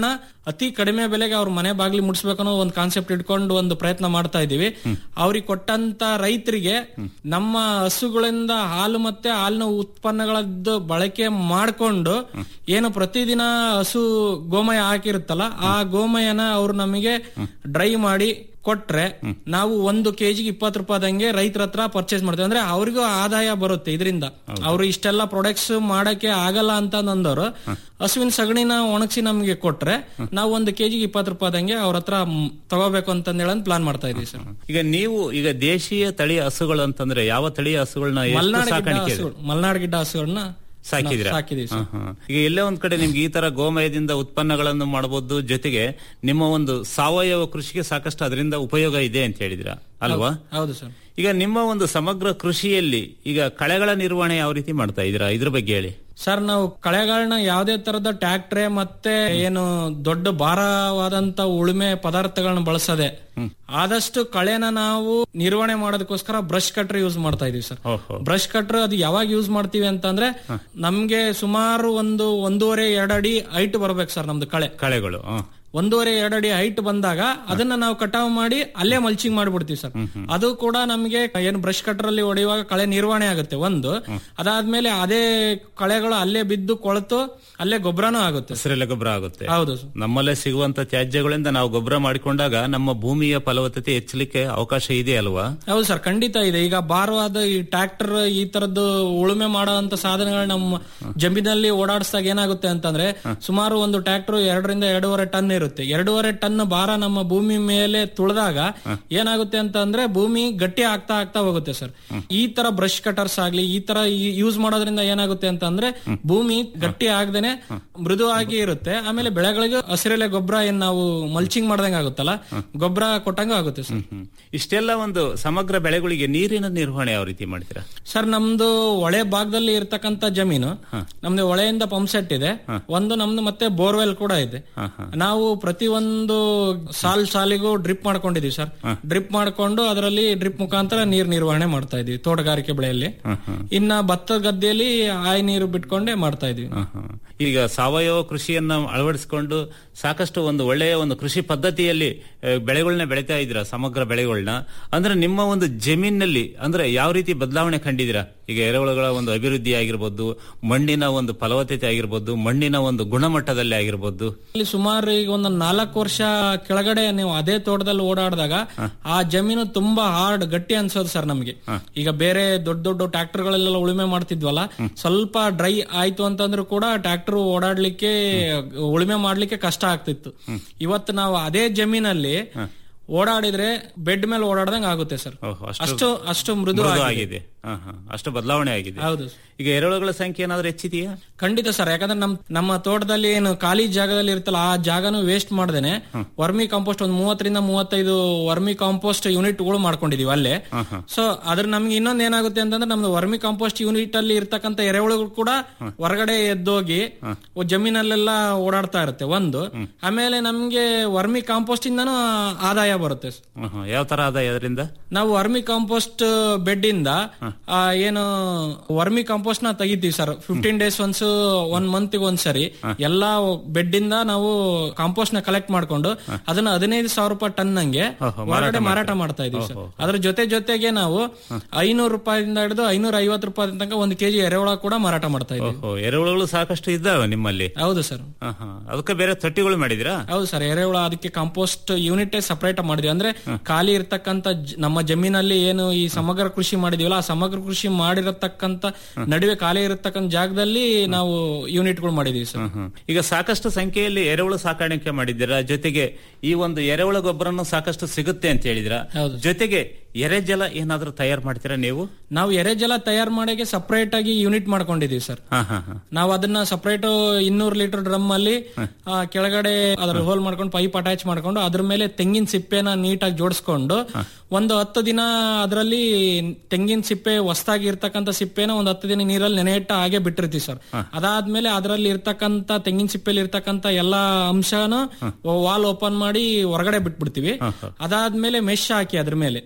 ಅತಿ ಕಡಿಮೆ ಬೆಲೆಗೆ ಅವ್ರ ಮನೆ ಬಾಗಿಲಿ ಮುಟ್ಸ್ಬೇಕು ಅನ್ನೋ ಒಂದು ಕಾನ್ಸೆಪ್ಟ್ ಇಟ್ಕೊಂಡು ಒಂದು ಪ್ರಯತ್ನ ಮಾಡ್ತಾ ಇದೀವಿ ಅವ್ರಿಗೆ ಕೊಟ್ಟಂತ ರೈತರಿಗೆ ನಮ್ಮ ಹಸುಗಳಿಂದ ಹಾಲು ಮತ್ತೆ ಹಾಲಿನ ಉತ್ಪನ್ನಗಳದ್ದು ಬಳಕೆ ಮಾಡ್ಕೊಂಡು ಏನು ಪ್ರತಿದಿನ ಹಸು ಗೋಮಯ ಹಾಕಿರುತ್ತಲ್ಲ ಆ ಗೋಮಯನ ಅವ್ರು ನಮಗೆ ಡ್ರೈ ಮಾಡಿ ಕೊಟ್ರೆ ನಾವು ಒಂದು ಕೆಜಿಗೆ ಇಪ್ಪತ್ತು ರೂಪಾಯಿದಂಗೆ ರೈತರ ಹತ್ರ ಪರ್ಚೇಸ್ ಮಾಡ್ತೇವೆ ಅಂದ್ರೆ ಅವ್ರಿಗೂ ಆದಾಯ ಬರುತ್ತೆ ಇದರಿಂದ ಅವ್ರು ಇಷ್ಟೆಲ್ಲ ಪ್ರಾಡಕ್ಟ್ಸ್ ಮಾಡಕ್ಕೆ ಆಗಲ್ಲ ಅಂತ ನಂದವರು ಹಸುವಿನ ಸಗಣಿನ ಒಣಗಿಸಿ ನಮ್ಗೆ ಕೊಟ್ರೆ ನಾವು ಒಂದು ಕೆಜಿಗೆ ಇಪ್ಪತ್ತು ರೂಪಾಯಿದಂಗೆ ಅವ್ರ ಹತ್ರ ಮ್, ತಗೋಬೇಕು ಅಂತ ಹೇಳಂತ ಪ್ಲಾನ್ ಮಾಡ್ತಾ ಇದೀವಿ ಸರ್ ಈಗ ನೀವು ಈಗ ದೇಶೀಯ ತಳಿ ಹಸುಗಳು ಅಂತಂದ್ರೆ ಯಾವ ತಳಿಯ ಹಸುಗಳನ್ನ ಎಷ್ಟು ಮಲ್ನಾಡ್ ಗಿಡ್ಡ ಸಾಕಾಣಿಕೆ ಇದೆ? ಹಸುಗಳು ಮಲ್ನಾಡ್ ಗಿಡ್ಡ ಹಸುಗಳನ್ನ ಸಾಕಿದ್ರ ಸಾಕಿದೀವಿ ಸರ್ ಈಗ ಎಲ್ಲೇ ಒಂದ್ ಕಡೆ ನಿಮ್ಗೆ ಈ ತರ ಗೋಮಯದಿಂದ ಉತ್ಪನ್ನಗಳನ್ನು ಮಾಡಬಹುದು ಜೊತೆಗೆ ನಿಮ್ಮ ಒಂದು ಸಾವಯವ ಕೃಷಿಗೆ ಸಾಕಷ್ಟು ಅದರಿಂದ ಉಪಯೋಗ ಇದೆ ಅಂತ ಹೇಳಿದ್ರ ಅಲ್ವಾ ಹೌದು ಸರ್ ಈಗ ನಿಮ್ಮ ಒಂದು ಸಮಗ್ರ ಕೃಷಿಯಲ್ಲಿ ಈಗ ಕಳೆಗಳ ನಿರ್ವಹಣೆ ಯಾವ ರೀತಿ ಮಾಡ್ತಾ ಇದ್ದೀರಾ ಇದ್ರ ಬಗ್ಗೆ ಹೇಳಿ ಸರ್ ನಾವು ಕಳೆಗಳನ್ನ ಯಾವುದೇ ತರದ ಟ್ಯಾಕ್ಟ್ರೆ ಮತ್ತೆ ಏನು ದೊಡ್ಡ ಭಾರವಾದಂತ ಉಳುಮೆ ಪದಾರ್ಥಗಳನ್ನ ಬಳಸದೆ ಆದಷ್ಟು ಕಳೆನ ನಾವು ನಿರ್ವಹಣೆ ಮಾಡೋದಕ್ಕೋಸ್ಕರ ಬ್ರಷ್ ಕಟ್ರ್ ಯೂಸ್ ಮಾಡ್ತಾ ಇದೀವಿ ಸರ್ ಬ್ರಷ್ ಕಟ್ರ್ ಅದು ಯಾವಾಗ ಯೂಸ್ ಮಾಡ್ತೀವಿ ಅಂತಂದ್ರೆ ನಮ್ಗೆ ಸುಮಾರು ಒಂದು ಒಂದೂವರೆ ಎರಡು ಅಡಿ ಹೈಟ್ ಬರ್ಬೇಕು ಸರ್ ನಮ್ದು ಕಳೆ ಕಳೆಗಳು ಹ. ಒಂದೂವರೆ ಎರಡು ಅಡಿ ಹೈಟ್ ಬಂದಾಗ ಅದನ್ನ ನಾವು ಕಟಾವ್ ಮಾಡಿ ಅಲ್ಲೇ ಮಲ್ಚಿಂಗ್ ಮಾಡ್ಬಿಡ್ತೀವಿ ಸರ್ ಅದು ಕೂಡ ನಮಗೆ ಏನು ಬ್ರಷ್ ಕಟರ್ ಅಲ್ಲಿ ಹೊಡೆಯುವಾಗ ಕಳೆ ನಿರ್ವಹಣೆ ಆಗುತ್ತೆ ಒಂದು ಅದಾದ್ಮೇಲೆ ಅದೇ ಕಳೆಗಳು ಅಲ್ಲೇ ಬಿದ್ದು ಕೊಳೆತು ಅಲ್ಲೇ ಗೊಬ್ಬರನೂ ಆಗುತ್ತೆ ಹಸಿರೆಲೆ ಗೊಬ್ಬರ ಆಗುತ್ತೆ ಹೌದು ಸರ್ ನಮ್ಮಲ್ಲೇ ಸಿಗುವಂತ ತ್ಯಾಜ್ಯಗಳಿಂದ ನಾವು ಗೊಬ್ಬರ ಮಾಡಿಕೊಂಡಾಗ ನಮ್ಮ ಭೂಮಿಯ ಫಲವತ್ತತೆ ಹೆಚ್ಚಲಿಕ್ಕೆ ಅವಕಾಶ ಇದೆ ಅಲ್ವಾ ಹೌದು ಸರ್ ಖಂಡಿತ ಇದೆ ಈಗ ಭಾರವಾದ ಈ ಟ್ರ್ಯಾಕ್ಟರ್ ಈ ತರದ್ದು ಉಳುಮೆ ಮಾಡುವಂತ ಸಾಧನಗಳು ನಮ್ಮ ಜಮೀನಲ್ಲಿ ಓಡಾಡಿಸಿದಾಗ ಏನಾಗುತ್ತೆ ಅಂತಂದ್ರೆ ಸುಮಾರು ಒಂದು ಟ್ರ್ಯಾಕ್ಟರ್ ಎರಡರಿಂದ ಎರಡೂವರೆ ಟನ್ ಇರುತ್ತೆ ಎರಡೂವರೆ ಟನ್ ಭಾರ ನಮ್ಮ ಭೂಮಿ ಮೇಲೆ ತುಳಿದಾಗ ಏನಾಗುತ್ತೆ ಅಂತ ಅಂದ್ರೆ ಭೂಮಿ ಗಟ್ಟಿ ಆಗ್ತಾ ಆಗ್ತಾ ಹೋಗುತ್ತೆ ಸರ್ ಈ ತರ ಬ್ರಷ್ ಕಟರ್ಸ್ ಆಗ್ಲಿ ಈ ತರ ಯೂಸ್ ಮಾಡೋದ್ರಿಂದ ಏನಾಗುತ್ತೆ ಅಂತ ಅಂದ್ರೆ ಭೂಮಿ ಗಟ್ಟಿ ಆಗದೇನೆ ಮೃದುವಾಗಿ ಇರುತ್ತೆ ಆಮೇಲೆ ಬೆಳೆಗಳಿಗೆ ಹಸಿರೆಲೆ ಗೊಬ್ಬರ ಏನ್ ನಾವು ಮಲ್ಚಿಂಗ್ ಮಾಡ್ದಂಗ ಆಗುತ್ತಲ್ಲ ಗೊಬ್ಬರ ಕೊಟ್ಟಂಗ ಆಗುತ್ತೆ ಸರ್ ಇಷ್ಟೆಲ್ಲ ಒಂದು ಸಮಗ್ರ ಬೆಳೆಗಳಿಗೆ ನೀರಿನ ನಿರ್ವಹಣೆ ಯಾವ ರೀತಿ ಮಾಡ್ತೀರಾ ಸರ್ ನಮ್ದು ಹೊಳೆ ಭಾಗದಲ್ಲಿ ಇರ್ತಕ್ಕಂತ ಜಮೀನು ನಮ್ದು ಹೊಳೆಯಿಂದ ಪಂಪ್ ಸೆಟ್ ಇದೆ ಒಂದು ನಮ್ದು ಮತ್ತೆ ಬೋರ್ವೆಲ್ ಕೂಡ ಇದೆ ನಾವು ಪ್ರತಿ ಒಂದು ಸಾಲ್ ಸಾಲಿಗೂ ಡ್ರಿಪ್ ಮಾಡ್ಕೊಂಡಿದೀವಿ ಸರ್ ಡ್ರಿಪ್ ಮಾಡ್ಕೊಂಡು ಅದರಲ್ಲಿ ಡ್ರಿಪ್ ಮುಖಾಂತರ ನೀರ್ ನಿರ್ವಹಣೆ ಮಾಡ್ತಾ ಇದೀವಿ ತೋಟಗಾರಿಕೆ ಬೆಳೆಯಲ್ಲಿ ಇನ್ನ ಭತ್ತ ಗದ್ದೆಯಲ್ಲಿ ಆಯ್ ನೀರು ಬಿಟ್ಕೊಂಡೇ ಮಾಡ್ತಾ ಇದೀವಿ ಈಗ ಸಾವಯವ ಕೃಷಿಯನ್ನ ಅಳವಡಿಸಿಕೊಂಡು ಸಾಕಷ್ಟು ಒಂದು ಒಳ್ಳೆಯ ಒಂದು ಕೃಷಿ ಪದ್ಧತಿಯಲ್ಲಿ ಆ, ಬೆಳೆಗಳನ್ನ ಬೆಳಿತಾ ಇದ್ದೀರಾ ಸಮಗ್ರ ಬೆಳೆಗಳನ್ನ ಅಂದ್ರೆ ನಿಮ್ಮ ಒಂದು ಜಮೀನಿನಲ್ಲಿ ಅಂದ್ರೆ ಯಾವ ರೀತಿ ಬದಲಾವಣೆ ಕಂಡಿದ್ದೀರಾ ಈಗ ಎರೆಹುಳುಗಳ ಒಂದು ಅಭಿವೃದ್ಧಿ ಆಗಿರ್ಬೋದು ಮಣ್ಣಿನ ಒಂದು ಫಲವತ್ತತೆ ಆಗಿರ್ಬೋದು ಮಣ್ಣಿನ ಒಂದು ಗುಣಮಟ್ಟದಲ್ಲಿ ಆಗಿರ್ಬೋದು ಇಲ್ಲಿ ಸುಮಾರು ಈಗ ಒಂದು ನಾಲ್ಕು ವರ್ಷ ಕೆಳಗಡೆ ನೀವು ಅದೇ ತೋಟದಲ್ಲಿ ಓಡಾಡಿದಾಗ ಆ ಜಮೀನು ತುಂಬಾ ಹಾರ್ಡ್ ಗಟ್ಟಿ ಅನ್ಸೋದು ಸರ್ ನಮ್ಗೆ ಈಗ ಬೇರೆ ದೊಡ್ಡ ದೊಡ್ಡ ಟ್ರಾಕ್ಟರ್ ಗಳೆಲ್ಲ ಉಳುಮೆ ಮಾಡ್ತಿದ್ವಲ್ಲ ಸ್ವಲ್ಪ ಡ್ರೈ ಆಯ್ತು ಅಂತಂದ್ರೂ ಕೂಡ ಟ್ರಾಕ್ಟರ್ ಓಡಾಡ್ಲಿಕ್ಕೆ ಉಳುಮೆ ಮಾಡ್ಲಿಕ್ಕೆ ಕಷ್ಟ ಆಗ್ತಿತ್ತು ಇವತ್ತು ನಾವು ಅದೇ ಜಮೀನಲ್ಲಿ ಓಡಾಡಿದ್ರೆ ಬೆಡ್ ಮೇಲೆ ಓಡಾಡ್ದಂಗ ಆಗುತ್ತೆ ಸರ್ ಅಷ್ಟು ಅಷ್ಟು ಮೃದು ಮೃದು ಆಗಿದೆ ಆಗಿದೆ ಹ, ಹ. ಅಷ್ಟು ಬದಲಾವಣೆ ಆಗಿದೆ ಹೌದು ಈಗ ಎರೆಹುಳುಗಳ ಸಂಖ್ಯೆ ಏನಾದ್ರೂ ಹೆಚ್ಚಿದೆಯಾ ಖಂಡಿತ ಸರ್ ಯಾಕಂದ್ರೆ ನಮ್ ನಮ್ಮ ತೋಟದಲ್ಲಿ ಏನು ಖಾಲಿ ಜಾಗದಲ್ಲಿ ಇರ್ತಲ್ಲ ಆ ಜಾಗನು ವೇಸ್ಟ್ ಮಾಡ್ದೇನೆ ವರ್ಮಿ ಕಾಂಪೋಸ್ಟ್ ಒಂದು ಮೂವತ್ತರಿಂದ ಮೂವತ್ತೈದು ವರ್ಮಿ ಕಾಂಪೋಸ್ಟ್ ಯೂನಿಟ್ ಗಳು ಮಾಡ್ಕೊಂಡಿದೀವಿ ಅಲ್ಲೇ ಸೊ ಅದ್ರ ನಮ್ಗೆ ಇನ್ನೊಂದ್ ಏನಾಗುತ್ತೆ ಅಂತಂದ್ರೆ ನಮ್ದು ವರ್ಮಿ ಕಾಂಪೋಸ್ಟ್ ಯೂನಿಟ್ ಅಲ್ಲಿ ಇರ್ತಕ್ಕಂಥ ಎರೆಹುಳುಗಳು ಕೂಡ ಹೊರಗಡೆ ಎದ್ದೋಗಿ ಜಮೀನಲ್ಲೆಲ್ಲ ಓಡಾಡ್ತಾ ಇರುತ್ತೆ ಒಂದು ಆಮೇಲೆ ನಮ್ಗೆ ವರ್ಮಿ ಕಾಂಪೋಸ್ಟ್ ಇಂದನೂ ಆದಾಯ ಬರುತ್ತೆ ಸರ್. ಹ, ಹ. ಯಾವ ತರ ಆದಾಯ ಅದರಿಂದ ನಾವು ವರ್ಮಿ ಕಾಂಪೋಸ್ಟ್ ಬೆಡ್ ಇಂದ ಆ, ಏನು ವರ್ಮಿ ಕಾಂಪೋಸ್ಟ್ ನ ತೆಗಿತೀವಿ sir fifteen days once one month ಒಂದ್ಸರಿ ಎಲ್ಲಾ ಬೆಡ್ ಇಂದ ನಾವು ಕಾಂಪೋಸ್ಟ್ ನ ಕಲೆಕ್ಟ್ ಮಾಡ್ಕೊಂಡು ಅದನ್ನ ಹದಿನೈದು ಸಾವಿರ ರೂಪಾಯಿ ಟನ್ ನಂಗೆ ಹೊರಗಡೆ ಮಾರಾಟ ಮಾಡ್ತಾ ಇದೀವಿ ಸರ್ ಅದ್ರ ಜೊತೆ ಜೊತೆಗೆ ನಾವು ಐನೂರು ರೂಪಾಯಿಂದ ಹಿಡಿದು ಐನೂರ ಐವತ್ತು ರೂಪಾಯಿ ತನಕ ಒಂದು ಕೆಜಿ ಎರೆಹುಳ ಕೂಡ ಮಾರಾಟ ಮಾಡ್ತಾ ಇದೀವಿ ಓಹೋ ಎರೆಹುಳುಗಳು ಸಾಕಷ್ಟು ಇದ್ದಾವೆ ನಿಮ್ಮಲ್ಲಿ ಹೌದು ಸರ್ ಹ, ಹ. ಅದಕ್ಕೆ ಬೇರೆ ತೊಟ್ಟಿಗಳು ಮಾಡಿದಿರಾ ಹೌದು ಸರ್ ಎರೆಹುಳ ಅದಕ್ಕೆ ಕಾಂಪೋಸ್ಟ್ ಯೂನಿಟ್ ಸಪರೇಟ್ ಮಾಡಿದ್ವಿ ಅಂದ್ರೆ ಖಾಲಿ ಇರ್ತಕ್ಕಂತ ಜ- ನಮ್ಮ ಜಮೀನಲ್ಲಿ ಏನು ಈ ಸಮಗ್ರ ಕೃಷಿ ಮಾಡಿದೀವಲ್ಲ ಆ ಸಮಗ್ರ ಕೃಷಿ ಮಾಡಿರತಕ್ಕಂತ ನಡುವೆ ಖಾಲಿ ಇರತಕ್ಕಂತ ಜಾಗದಲ್ಲಿ ನಾವು ಯೂನಿಟ್ಗಳು ಮಾಡಿದೀವಿ ಸರ್ ಈಗ ಸಾಕಷ್ಟು ಸಂಖ್ಯೆಯಲ್ಲಿ ಎರೆಹುಳು ಸಾಕಾಣಿಕೆ ಮಾಡಿದ್ದೀರಾ ಜೊತೆಗೆ ಈ ಒಂದು ಎರೆಹುಳು ಗೊಬ್ಬರನು ಸಾಕಷ್ಟು ಸಿಗುತ್ತೆ ಅಂತ ಹೇಳಿದಿರಾ ಜೊತೆಗೆ ಎರೆಜಲ ಏನಾದ್ರೂ ತಯಾರು ಮಾಡ್ತೀರಾ ನೀವು ನಾವು ಎರೆಜಲ ತಯಾರು ಮಾಡಕ್ಕೆ ಸಪರೇಟ್ ಆಗಿ ಯೂನಿಟ್ ಮಾಡ್ಕೊಂಡಿದೀವಿ ಸರ್ ಹ, ಹ, ಹ. ನಾವು ಅದನ್ನ ಸಪರೇಟ್ ಇನ್ನೂರು ಲೀಟರ್ ಡ್ರಮ್ ಅಲ್ಲಿ ಆ, ಕೆಳಗಡೆ ಅದ್ರ ಹೋಲ್ ಮಾಡ್ಕೊಂಡು ಪೈಪ್ ಅಟ್ಯಾಚ್ ಮಾಡ್ಕೊಂಡು ಅದ್ರ ಮೇಲೆ ತೆಂಗಿನ ಸಿಪ್ಪೆನ ನೀಟಾಗಿ ಜೋಡಿಸ್ಕೊಂಡು ಒಂದು ಹತ್ತು ದಿನ ಅದರಲ್ಲಿ ತೆಂಗಿನ ಸಿಪ್ಪೆ ಹೊಸದಾಗಿ ಇರ್ತಕ್ಕಂಥ ಸಿಪ್ಪೆನ ಒಂದು ಹತ್ತು ದಿನ ನೀರಲ್ಲಿ ನೆನೆಯಿಟ್ಟ ಹಾಗೆ ಬಿಟ್ಟಿರ್ತೀವಿ ಸರ್ ಅದಾದ್ಮೇಲೆ ಅದರಲ್ಲಿ ಇರ್ತಕ್ಕಂಥ ತೆಂಗಿನ ಸಿಪ್ಪೆಲಿ ಇರ್ತಕ್ಕಂಥ ಎಲ್ಲಾ ಅಂಶನ ವಾಲ್ ಓಪನ್ ಮಾಡಿ ಹೊರಗಡೆ ಬಿಟ್ಬಿಡ್ತೀವಿ ಅದಾದ್ಮೇಲೆ ಮೆಶ್ ಹಾಕಿ ಅದ್ರ ಮೇಲೆ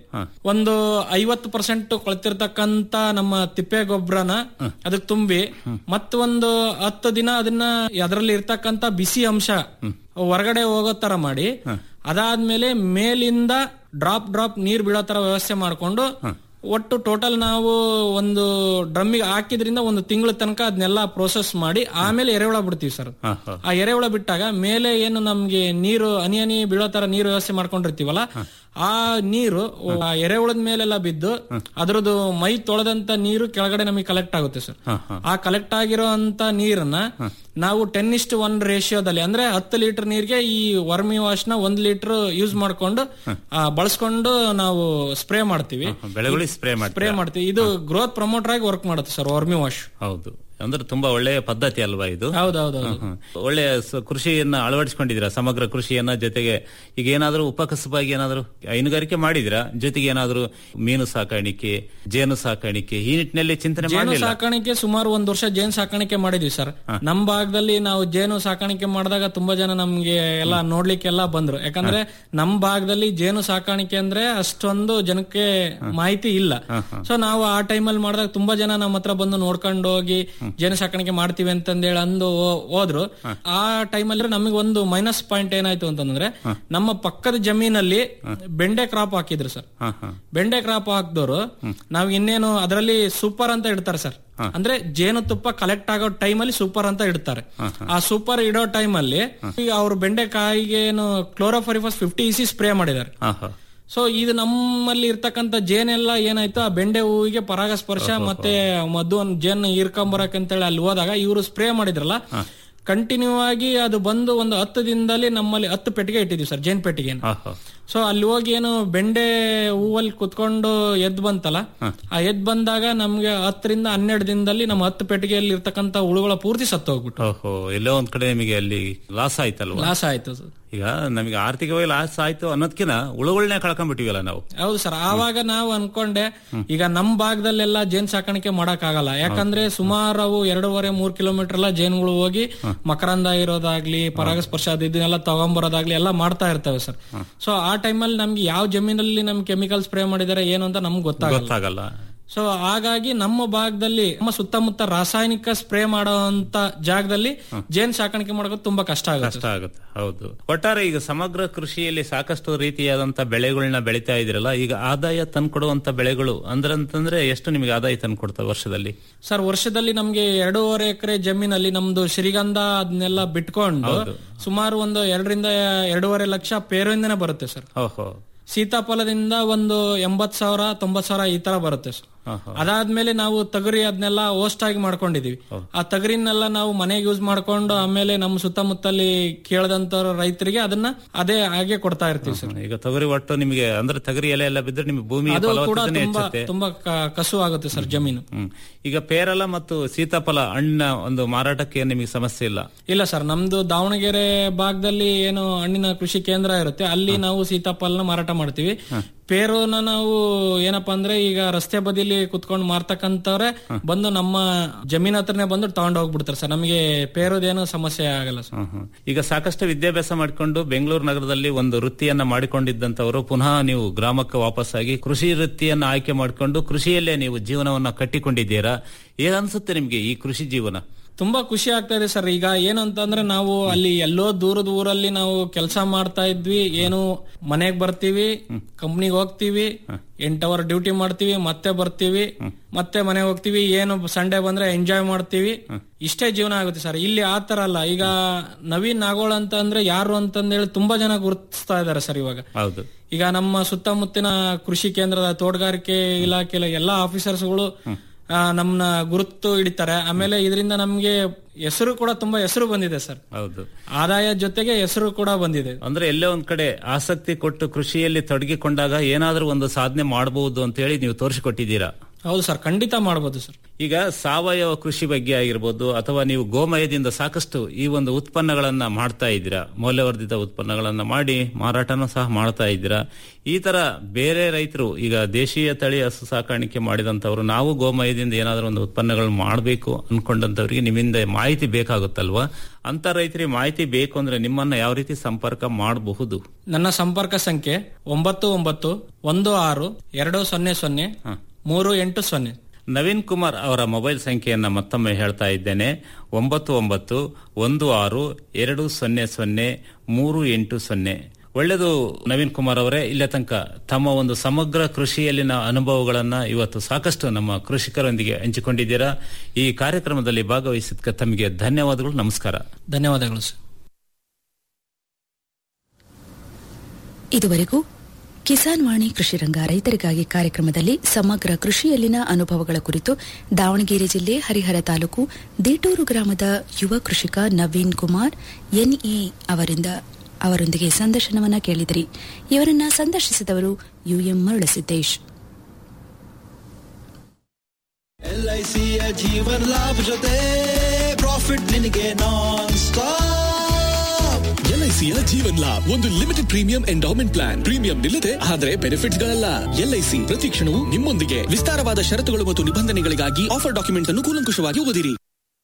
ಒಂದು ಐವತ್ತು ಪರ್ಸೆಂಟ್ ಕೊಳ್ತಿರ್ತಕ್ಕಂತ ನಮ್ಮ ತಿಪ್ಪೆ ಗೊಬ್ಬರನ ಅದಕ್ಕೆ ತುಂಬಿ ಮತ್ತೊಂದು ಹತ್ತು ದಿನ ಅದನ್ನ ಅದರಲ್ಲಿ ಇರ್ತಕ್ಕಂತ ಬಿಸಿ ಅಂಶ ಹೊರಗಡೆ ಹೋಗೋ ತರ ಮಾಡಿ ಅದಾದ್ಮೇಲೆ ಮೇಲಿಂದ ಡ್ರಾಪ್ ಡ್ರಾಪ್ ನೀರ್ ಬೀಳೋ ತರ ವ್ಯವಸ್ಥೆ ಮಾಡ್ಕೊಂಡು ಒಟ್ಟು ಟೋಟಲ್ ನಾವು ಒಂದು ಡ್ರಮ್ಮಿಗೆ ಹಾಕಿದ್ರಿಂದ ಒಂದು ತಿಂಗಳ ತನಕ ಅದನ್ನೆಲ್ಲ ಪ್ರೋಸೆಸ್ ಮಾಡಿ ಆಮೇಲೆ ಎರೆಹುಳ ಬಿಡ್ತೀವಿ ಸರ್ ಆ ಎರೆಹುಳ ಬಿಟ್ಟಾಗ ಮೇಲೆ ಏನು ನಮ್ಗೆ ನೀರು ಹನಿ ಹನಿ ಬೀಳೋ ತರ ನೀರು ವ್ಯವಸ್ಥೆ ಮಾಡ್ಕೊಂಡಿರ್ತೀವಲ್ಲ ಆ ನೀರು ಆ ಎರೆಹುಳದ ಮೇಲೆಲ್ಲ ಬಿದ್ದು ಅದ್ರದ್ದು ಮೈ ತೊಳೆದಂತ ನೀರು ಕೆಳಗಡೆ ನಮಗೆ ಕಲೆಕ್ಟ್ ಆಗುತ್ತೆ ಸರ್ ಆ ಕಲೆಕ್ಟ್ ಆಗಿರೋ ಅಂತ ನೀರನ್ನ ನಾವು ಟೆನ್ ಇಸ್ಟ್ ಒನ್ ರೇಷಿಯೋದಲ್ಲಿ ಅಂದ್ರೆ ಹತ್ತು ಲೀಟರ್ ನೀರಿಗೆ ಈ ವರ್ಮಿ ವಾಶ್ ನ ಒಂದ್ ಲೀಟರ್ ಯೂಸ್ ಮಾಡ್ಕೊಂಡು ಆ, ಬಳಸ್ಕೊಂಡು ನಾವು ಸ್ಪ್ರೇ ಮಾಡ್ತೀವಿ ಬೆಳೆಗಳಿಗೆ ಸ್ಪ್ರೇ ಮಾಡಿ ಸ್ಪ್ರೇ ಮಾಡ್ತೀವಿ ಇದು ಗ್ರೋತ್ ಪ್ರಮೋಟರ್ ಆಗಿ ವರ್ಕ್ ಮಾಡುತ್ತೆ ಸರ್ ವರ್ಮಿ ವಾಶ್ ಹೌದು ಅಂದ್ರೆ ತುಂಬಾ ಒಳ್ಳೆಯ ಪದ್ಧತಿ ಅಲ್ವಾ ಇದು ಹೌದೌದು ಹ್ಮ್, ಹ್ಮ್. ಒಳ್ಳೆಯ ಸ- ಕೃಷಿಯನ್ನ ಅಳವಡಿಸಿಕೊಂಡಿದ್ದೀರಾ ಸಮಗ್ರ ಕೃಷಿಯನ್ನ ಜೊತೆಗೆ ಈಗ ಏನಾದ್ರೂ ಉಪಕಸಬಾಗಿ ಏನಾದ್ರೂ ಹೈನುಗಾರಿಕೆ ಮಾಡಿದಿರಾ ಜೊತೆಗೆ ಏನಾದ್ರೂ ಮೀನು ಸಾಕಾಣಿಕೆ ಜೇನು ಸಾಕಾಣಿಕೆ ಈ ನಿಟ್ಟಿನಲ್ಲಿ ಚಿಂತನೆ ಜೇನು ಮಾಡಲಿಲ್ಲ ಸಾಕಾಣಿಕೆ ಸುಮಾರು ಒಂದ್ ವರ್ಷ ಜೇನು ಸಾಕಾಣಿಕೆ ಮಾಡಿದ್ವಿ ಸರ್ ನಮ್ ಭಾಗದಲ್ಲಿ ನಾವು ಜೇನು ಸಾಕಾಣಿಕೆ ಮಾಡಿದಾಗ ತುಂಬಾ ಜನ ನಮ್ಗೆ ಎಲ್ಲ ನೋಡ್ಲಿಕ್ಕೆಲ್ಲ ಬಂದ್ರು ಯಾಕಂದ್ರೆ ನಮ್ ಭಾಗದಲ್ಲಿ ಜೇನು ಸಾಕಾಣಿಕೆ ಅಂದ್ರೆ ಅಷ್ಟೊಂದು ಜನಕ್ಕೆ ಮಾಹಿತಿ ಇಲ್ಲ ಸೊ ನಾವು ಆ ಟೈಮಲ್ಲಿ ಮಾಡಿದಾಗ ತುಂಬಾ ಜನ ನಮ್ಮ ಹತ್ರ ಬಂದು ನೋಡ್ಕೊಂಡು ಹೋಗಿ ಜೇನು ಸಾಕಾಣಿಕೆ ಮಾಡ್ತೀವಿ ಅಂತಂದೇಳಿ ಅಂದು ಹೋ- ಹೋದ್ರು ಆ ಟೈಮಲ್ಲಿ ನಮಗೆ ಒಂದು ಮೈನಸ್ ಪಾಯಿಂಟ್ ಏನಾಯ್ತು ಅಂತಂದ್ರೆ ನಮ್ಮ ಪಕ್ಕದ ಜಮೀನಲ್ಲಿ ಬೆಂಡೆ ಕ್ರಾಪ್ ಹಾಕಿದ್ರು ಸರ್ ಬೆಂಡೆ ಕ್ರಾಪ್ ಹಾಕಿದವರು ನಾವ್ ಇನ್ನೇನು ಅದರಲ್ಲಿ ಸೂಪರ್ ಅಂತ ಇಡ್ತಾರೆ ಸರ್ ಅಂದ್ರೆ ಜೇನುತುಪ್ಪ ಕಲೆಕ್ಟ್ ಆಗೋ ಟೈಮಲ್ಲಿ ಸೂಪರ್ ಅಂತ ಇಡ್ತಾರೆ ಆ ಸೂಪರ್ ಇಡೋ ಟೈಮಲ್ಲಿ ಈಗ ಅವ್ರು ಬೆಂಡೆಕಾಯಿಗೆ ಏನು ಕ್ಲೋರೋಫರಿಫಸ್ ಫಿಫ್ಟಿ ಇಸಿ ಸ್ಪ್ರೇ ಮಾಡಿದ್ದಾರೆ ಸೊ ಇದು ನಮ್ಮಲ್ಲಿ ಇರ್ತಕ್ಕಂತ ಜೇನೆಲ್ಲ ಏನಾಯ್ತು ಆ ಬೆಂಡೆ ಹೂವಿಗೆ ಪರಾಗಸ್ಪರ್ಶ ಮತ್ತೆ ಮದ್ದು ಒಂದ್ ಜೇನ್ ಹೀರ್ಕೊಂಬರಕ್ ಅಂತೇಳಿ ಅಲ್ಲಿ ಹೋದಾಗ ಇವರು ಸ್ಪ್ರೇ ಮಾಡಿದ್ರಲ್ಲ ಕಂಟಿನ್ಯೂ ಆಗಿ ಅದು ಬಂದು ಒಂದು ಹತ್ತು ದಿನದಲ್ಲಿ ನಮ್ಮಲ್ಲಿ ಹತ್ತು ಪೆಟ್ಟಿಗೆ ಇಟ್ಟಿದ್ವಿ ಸರ್ ಜೇನ್ ಪೆಟ್ಟಿಗೆ ಸೊ ಅಲ್ಲಿ ಹೋಗಿ ಏನು ಬೆಂಡೆ ಹೂವಲ್ಲಿ ಕುತ್ಕೊಂಡು ಎದ್ ಬಂತಲ್ಲ ಆ ಎದ್ ಬಂದಾಗ ನಮ್ಗೆ ಹತ್ತರಿಂದ ಹನ್ನೆರಡು ದಿನದಲ್ಲಿ ನಮ್ಮ ಹತ್ತು ಪೆಟ್ಟಿಗೆಯಲ್ಲಿ ಇರ್ತಕ್ಕಂತ ಹುಳುಗಳ ಪೂರ್ತಿ ಸತ್ತು ಹೋಗ್ಬಿಟ್ಟು ಓಹೋ ಎಲ್ಲೋ ಒಂದ್ ಕಡೆ ನಿಮಗೆ ಅಲ್ಲಿ ಲಾಸ್ ಆಯ್ತಲ್ವಾ ಲಾಸ್ ಆಯ್ತು ಸರ್ ಈಗ ನಮಗೆ ಆರ್ಥಿಕವಾಗಿ ಲಾಸ್ ಆಯ್ತು ಅನ್ನೋದ್ಕಿನ ಉಳುಗಳನ್ನೇ ಕಳ್ಕೊಂಡ್ಬಿಟ್ಟಿವಲ್ಲ ನಾವು ಹೌದು ಸರ್ ಆವಾಗ ನಾವು ಅನ್ಕೊಂಡೆ ಈಗ ನಮ್ ಭಾಗದಲ್ಲೆಲ್ಲ ಜೇನ್ ಸಾಕಾಣಿಕೆ ಮಾಡಕ್ ಆಗಲ್ಲ ಯಾಕಂದ್ರೆ ಸುಮಾರು ಅವು ಎರಡೂವರೆ ಮೂರ್ ಕಿಲೋಮೀಟರ್ ಎಲ್ಲ ಜೇನುಗಳು ಹೋಗಿ ಮಕರಂದ ಇರೋದಾಗ್ಲಿ ಪರಾಗಸ್ಪರ್ಶ ಅದು ಇದನ್ನೆಲ್ಲ ತಗೊಂಬರೋದಾಗ್ಲಿ ಎಲ್ಲ ಮಾಡ್ತಾ ಇರ್ತವೆ ಸರ್ ಸೊ ಆ ಟೈಮಲ್ಲಿ ನಮ್ಗೆ ಯಾವ ಜಮೀನಲ್ಲಿ ನಮ್ ಕೆಮಿಕಲ್ ಸ್ಪ್ರೇ ಮಾಡಿದಾರೆ ಏನು ಅಂತ ನಮ್ಗೆ ಗೊತ್ತಾಗಲ್ಲ ಗೊತ್ತಾಗಲ್ಲ ಸೊ ಹಾಗಾಗಿ ನಮ್ಮ ಭಾಗದಲ್ಲಿ ನಮ್ಮ ಸುತ್ತಮುತ್ತ ರಾಸಾಯನಿಕ ಸ್ಪ್ರೇ ಮಾಡೋಂತ ಜಾಗದಲ್ಲಿ ಜೇನ್ ಸಾಕಾಣಿಕೆ ಮಾಡೋದು ತುಂಬಾ ಕಷ್ಟ ಆಗುತ್ತೆ ಕಷ್ಟ ಆಗುತ್ತೆ ಹೌದು ಒಟ್ಟಾರೆ ಈಗ ಸಮಗ್ರ ಕೃಷಿಯಲ್ಲಿ ಸಾಕಷ್ಟು ರೀತಿಯಾದಂತ ಬೆಳೆಗಳನ್ನ ಬೆಳಿತಾ ಇದ್ರಲ್ಲ ಈಗ ಆದಾಯ ತಂದ್ಕೊಡುವಂತ ಬೆಳೆಗಳು ಅಂದ್ರಂತಂದ್ರೆ ಎಷ್ಟು ನಿಮಗೆ ಆದಾಯ ತಂದ್ಕೊಡ್ತವೆ ವರ್ಷದಲ್ಲಿ ಸರ್ ವರ್ಷದಲ್ಲಿ ನಮ್ಗೆ ಎರಡೂವರೆ ಎಕರೆ ಜಮೀನಲ್ಲಿ ನಮ್ದು ಶ್ರೀಗಂಧ ಅದನ್ನೆಲ್ಲ ಬಿಟ್ಕೊಂಡು ಸುಮಾರು ಒಂದು ಎರಡರಿಂದ ಎರಡೂವರೆ ಲಕ್ಷ ಪೇರುಯಿಂದನೇ ಬರುತ್ತೆ ಸರ್ ಓಹೋ ಸೀತಾಫಲದಿಂದ ಒಂದು ಎಂಬತ್ ಸಾವಿರ ತೊಂಬತ್ ಸಾವಿರ ಈ ತರ ಬರುತ್ತೆ ಸರ್ ಅದಾದ್ಮೇಲೆ ನಾವು ತಗರಿ ಅದನ್ನೆಲ್ಲ ಓಸ್ಟ್ ಆಗಿ ಮಾಡ್ಕೊಂಡಿದೀವಿ ಆ ತಗರಿನೆಲ್ಲ ನಾವು ಮನೆಗೆ ಯೂಸ್ ಮಾಡ್ಕೊಂಡು ಆಮೇಲೆ ನಮ್ಮ ಸುತ್ತಮುತ್ತಲಿ ಕೇಳದಂತ ರೈತರಿಗೆ ಅದನ್ನ ಅದೇ ಹಾಗೆ ಕೊಡ್ತಾ ಇರ್ತೀವಿ ಸರ್ ಈಗ ತೊಗರಿ ಒಟ್ಟು ನಿಮಗೆ ಅಂದ್ರೆ ತೊಗರಿ ಎಲೆ ಎಲ್ಲ ಬಿದ್ರೆ ನಿಮಗೆ ಭೂಮಿಯ ಅದು ಕೂಡ ಫಲವತ್ತತೆ ತುಂಬಾ ಹೆಚ್ಚುತ್ತೆ ತುಂಬಾ ಕ- ಕಸು ಆಗುತ್ತೆ ಸರ್ ಜಮೀನು ಹ್ಮ್. ಈಗ ಪೇರಲ ಮತ್ತು ಸೀತಾಫಲ ಹಣ್ಣಿನ ಒಂದು ಮಾರಾಟಕ್ಕೆ ನಿಮಗೆ ಸಮಸ್ಯೆ ಇಲ್ಲ ಇಲ್ಲ ಸರ್ ನಮ್ದು ದಾವಣಗೆರೆ ಭಾಗದಲ್ಲಿ ಏನು ಹಣ್ಣಿನ ಕೃಷಿ ಕೇಂದ್ರ ಇರುತ್ತೆ ಅಲ್ಲಿ ನಾವು ಸೀತಾಫಲನ ಮಾರಾಟ ಮಾಡ್ತೀವಿ ಪೇರುನ ನಾವು ಏನಪ್ಪಾ ಅಂದ್ರೆ ಈಗ ರಸ್ತೆ ಬದಿಲಿ ಕುತ್ಕೊಂಡು ಮಾರ್ತಕ್ಕಂಥವ್ರೆ ಬಂದು ನಮ್ಮ ಜಮೀನ್ ಹತ್ರನೇ ಬಂದು ತಗೊಂಡ್ ಹೋಗ್ಬಿಡ್ತಾರೆ ಸರ್ ನಮಗೆ ಪೇರುದೇನು ಸಮಸ್ಯೆ ಆಗಲ್ಲ ಸರ್ ಹ್ಮ್, ಹ್ಮ್. ಈಗ ಸಾಕಷ್ಟು ವಿದ್ಯಾಭ್ಯಾಸ ಮಾಡಿಕೊಂಡು ಬೆಂಗಳೂರು ನಗರದಲ್ಲಿ ಒಂದು ವೃತ್ತಿಯನ್ನ ಮಾಡಿಕೊಂಡಿದ್ದಂತವರು ಪುನಃ ನೀವು ಗ್ರಾಮಕ್ಕೆ ವಾಪಸ್ಸಾಗಿ ಕೃಷಿ ವೃತ್ತಿಯನ್ನ ಆಯ್ಕೆ ಮಾಡಿಕೊಂಡು ಕೃಷಿಯಲ್ಲೇ ನೀವು ಜೀವನವನ್ನ ಕಟ್ಟಿಕೊಂಡಿದ್ದೀರಾ ಏನನ್ಸುತ್ತೆ ನಿಮ್ಗೆ ಈ ಕೃಷಿ ಜೀವನ ತುಂಬಾ ಖುಷಿ ಆಗ್ತಾ ಇದೆ ಸರ್ ಈಗ ಏನು ಅಂತಂದ್ರೆ ನಾವು ಅಲ್ಲಿ ಎಲ್ಲೋ ದೂರದ ಊರಲ್ಲಿ ನಾವು ಕೆಲಸ ಮಾಡ್ತಾ ಇದ್ವಿ ಏನು ಮನೆಗ್ ಬರ್ತೀವಿ ಕಂಪ್ನಿಗೆ ಹೋಗ್ತೀವಿ ಎಂಟ್ ಅವರ್ ಡ್ಯೂಟಿ ಮಾಡ್ತೀವಿ ಮತ್ತೆ ಬರ್ತೀವಿ ಮತ್ತೆ ಮನೆಗೆ ಹೋಗ್ತೀವಿ ಏನು ಸಂಡೇ ಬಂದ್ರೆ ಎಂಜಾಯ್ ಮಾಡ್ತೀವಿ ಇಷ್ಟೇ ಜೀವನ ಆಗುತ್ತೆ ಸರ್ ಇಲ್ಲಿ ಆ ತರ ಅಲ್ಲ ಈಗ ನವೀನ್ ನಾಗೋಳ್ ಅಂತ ಅಂದ್ರೆ ಯಾರು ಅಂತಂದೇಳಿ ತುಂಬಾ ಜನ ಗುರುತಿಸ್ತಾ ಇದಾರೆ ಸರ್ ಇವಾಗ ಹೌದು ಈಗ ನಮ್ಮ ಸುತ್ತಮುತ್ತಿನ ಕೃಷಿ ಕೇಂದ್ರದ ತೋಟಗಾರಿಕೆ ಇಲಾಖೆ ಎಲ್ಲಾ ಆಫೀಸರ್ಸ್ಗಳು ಆ, ನಮ್ನ ಗುರುತು ಹಿಡಿತಾರೆ ಆಮೇಲೆ ಇದರಿಂದ ನಮ್ಗೆ ಹೆಸರು ಕೂಡ ತುಂಬಾ ಹೆಸರು ಬಂದಿದೆ ಸರ್ ಹೌದು ಆದಾಯ ಜೊತೆಗೆ ಹೆಸರು ಕೂಡ ಬಂದಿದೆ ಅಂದ್ರೆ ಎಲ್ಲೇ ಒಂದ್ ಕಡೆ ಆಸಕ್ತಿ ಕೊಟ್ಟು ಕೃಷಿಯಲ್ಲಿ ತೊಡಗಿಕೊಂಡಾಗ ಏನಾದ್ರೂ ಒಂದು ಸಾಧನೆ ಮಾಡಬಹುದು ಅಂತ ಹೇಳಿ ನೀವು ತೋರಿಸಿಕೊಟ್ಟಿದ್ದೀರಾ ಹೌದು ಸರ್ ಖಂಡಿತ ಮಾಡಬಹುದು ಸರ್ ಈಗ ಸಾವಯವ ಕೃಷಿ ಬಗ್ಗೆ ಆಗಿರ್ಬೋದು ಅಥವಾ ನೀವು ಗೋಮಯದಿಂದ ಸಾಕಷ್ಟು ಈ ಒಂದು ಉತ್ಪನ್ನಗಳನ್ನ ಮಾಡ್ತಾ ಇದ್ದೀರಾ ಮೌಲ್ಯವರ್ಧಿತ ಉತ್ಪನ್ನಗಳನ್ನ ಮಾಡಿ ಮಾರಾಟನೂ ಸಹ ಮಾಡ್ತಾ ಇದ್ದೀರಾ ಈ ತರ ಬೇರೆ ರೈತರು ಈಗ ದೇಶೀಯ ತಳಿ ಹಸು ಸಾಕಾಣಿಕೆ ಮಾಡಿದಂತವ್ರು ನಾವು ಗೋಮಯದಿಂದ ಏನಾದರೂ ಒಂದು ಉತ್ಪನ್ನಗಳು ಮಾಡಬೇಕು ಅನ್ಕೊಂಡಂತವ್ರಿಗೆ ನಿಮ್ಮಿಂದ ಮಾಹಿತಿ ಬೇಕಾಗುತ್ತಲ್ವಾ ಅಂತ ರೈತರಿಗೆ ಮಾಹಿತಿ ಬೇಕು ಅಂದ್ರೆ ನಿಮ್ಮನ್ನ ಯಾವ ರೀತಿ ಸಂಪರ್ಕ ಮಾಡಬಹುದು ನನ್ನ ಸಂಪರ್ಕ ಸಂಖ್ಯೆ ಒಂಬತ್ತು ಒಂಬತ್ತು ಒಂದು ಆರು ಎರಡು ಸೊನ್ನೆ ಸೊನ್ನೆ ಮೂರು ಎಂಟು ಸೊನ್ನೆ ನವೀನ್ ಕುಮಾರ್ ಅವರ ಮೊಬೈಲ್ ಸಂಖ್ಯೆಯನ್ನ ಮತ್ತೊಮ್ಮೆ ಹೇಳ್ತಾ ಇದ್ದೇನೆ ಒಂಬತ್ತು ಒಂಬತ್ತು ಒಂದು ಆರು ಎರಡು ಸೊನ್ನೆ ಸೊನ್ನೆ ಮೂರು ಎಂಟು ಸೊನ್ನೆ ಒಳ್ಳೆಯದು ನವೀನ್ ಕುಮಾರ್ ಅವರೇ ಇಲ್ಲೇ ತನಕ ತಮ್ಮ ಒಂದು ಸಮಗ್ರ ಕೃಷಿಯಲ್ಲಿನ ಅನುಭವಗಳನ್ನ ಇವತ್ತು ಸಾಕಷ್ಟು ನಮ್ಮ ಕೃಷಿಕರೊಂದಿಗೆ ಹಂಚಿಕೊಂಡಿದ್ದೀರಾ ಈ ಕಾರ್ಯಕ್ರಮದಲ್ಲಿ ಭಾಗವಹಿಸಿದ ತಮಗೆ ಧನ್ಯವಾದಗಳು ನಮಸ್ಕಾರ ಧನ್ಯವಾದಗಳು ಸರ್ ಇದುವರೆಗೂ ಕಿಸಾನ್ ವಾಣಿ ಕೃಷಿ ರಂಗ ರೈತರಿಗಾಗಿ ಕಾರ್ಯಕ್ರಮದಲ್ಲಿ ಸಮಗ್ರ ಕೃಷಿಯಲ್ಲಿನ ಅನುಭವಗಳ ಕುರಿತು ದಾವಣಗೆರೆ ಜಿಲ್ಲೆ ಹರಿಹರ ತಾಲೂಕು ದೇಟೂರು ಗ್ರಾಮದ ಯುವ ಕೃಷಿಕ ನವೀನ್ ಕುಮಾರ್ ಎನ್ಇ ಅವರಿಂದ ಅವರೊಂದಿಗೆ ಸಂದರ್ಶನವನ್ನ ಕೇಳಿದಿರಿ ಇವರನ್ನ ಸಂದರ್ಶಿಸಿದವರು ಯುಎಂ ಮರುಳಸಿದ್ದೇಶ್ ಎಲ್ಐಸಿಯ ಜೀವನ್ ಲಾಭ ಜೊತೆ ಪ್ರಾಫಿಟ್ ನಿನಗೆ ನಾನ್ ಸ್ಟಾಪ್ ಎಲ್ಐಸಿಯ ಜೀವನ್ ಲಾಭ್ ಒಂದು limited premium endowment plan premium ನಿಲ್ಲದೆ ಆದರೆ ಬೆನಿಫಿಟ್ಸ್ ಗಳಲ್ಲ ಎಲ್ಐಸಿ ಪ್ರತಿ ಕ್ಷಣವೂ ನಿಮ್ಮೊಂದಿಗೆ ವಿಸ್ತಾರವಾದ ಷರತ್ತುಗಳು ಮತ್ತು ನಿಬಂಧನೆಗಳಿಗಾಗಿ ಆಫರ್ ಡಾಕ್ಯುಮೆಂಟ್ ಅನ್ನು ಕೂಲಂಕುಷವಾಗಿ ಓದಿರಿ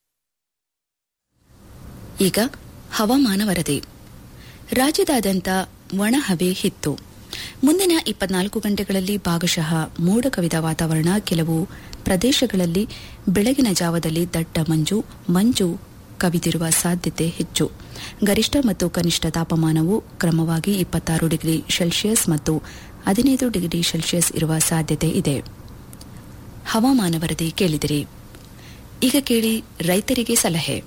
ಈಗ ಹವಾಮಾನ ವರದಿ ರಾಜ್ಯದಾದ್ಯಂತ ಒಣಹವೆ ಹಿತ್ತು ಮುಂದಿನ ಇಪ್ಪತ್ನಾಲ್ಕು ಗಂಟೆಗಳಲ್ಲಿ ಭಾಗಶಃ ಮೋಡ ಕವಿದ ವಾತಾವರಣ ಕೆಲವು ಪ್ರದೇಶಗಳಲ್ಲಿ ಬೆಳಗಿನ ಜಾವದಲ್ಲಿ ದಟ್ಟ ಮಂಜು ಮಂಜು ಕವಿದಿರುವ ಸಾಧ್ಯತೆ ಹೆಚ್ಚು ಗರಿಷ್ಠ ಮತ್ತು ಕನಿಷ್ಠ ತಾಪಮಾನವು ಕ್ರಮವಾಗಿ ಇಪ್ಪತ್ತಾರು ಡಿಗ್ರಿ ಸೆಲ್ಸಿಯಸ್ ಮತ್ತು ಹದಿನೈದು ಡಿಗ್ರಿ ಸೆಲ್ಸಿಯಸ್ ಇರುವ ಸಾಧ್ಯತೆ ಇದೆ ಹವಾಮಾನ ವರದಿ ಕೇಳಿದಿರಿ ಈಗ ಕೇಳಿ ರೈತರಿಗೆ ಸಲಹೆ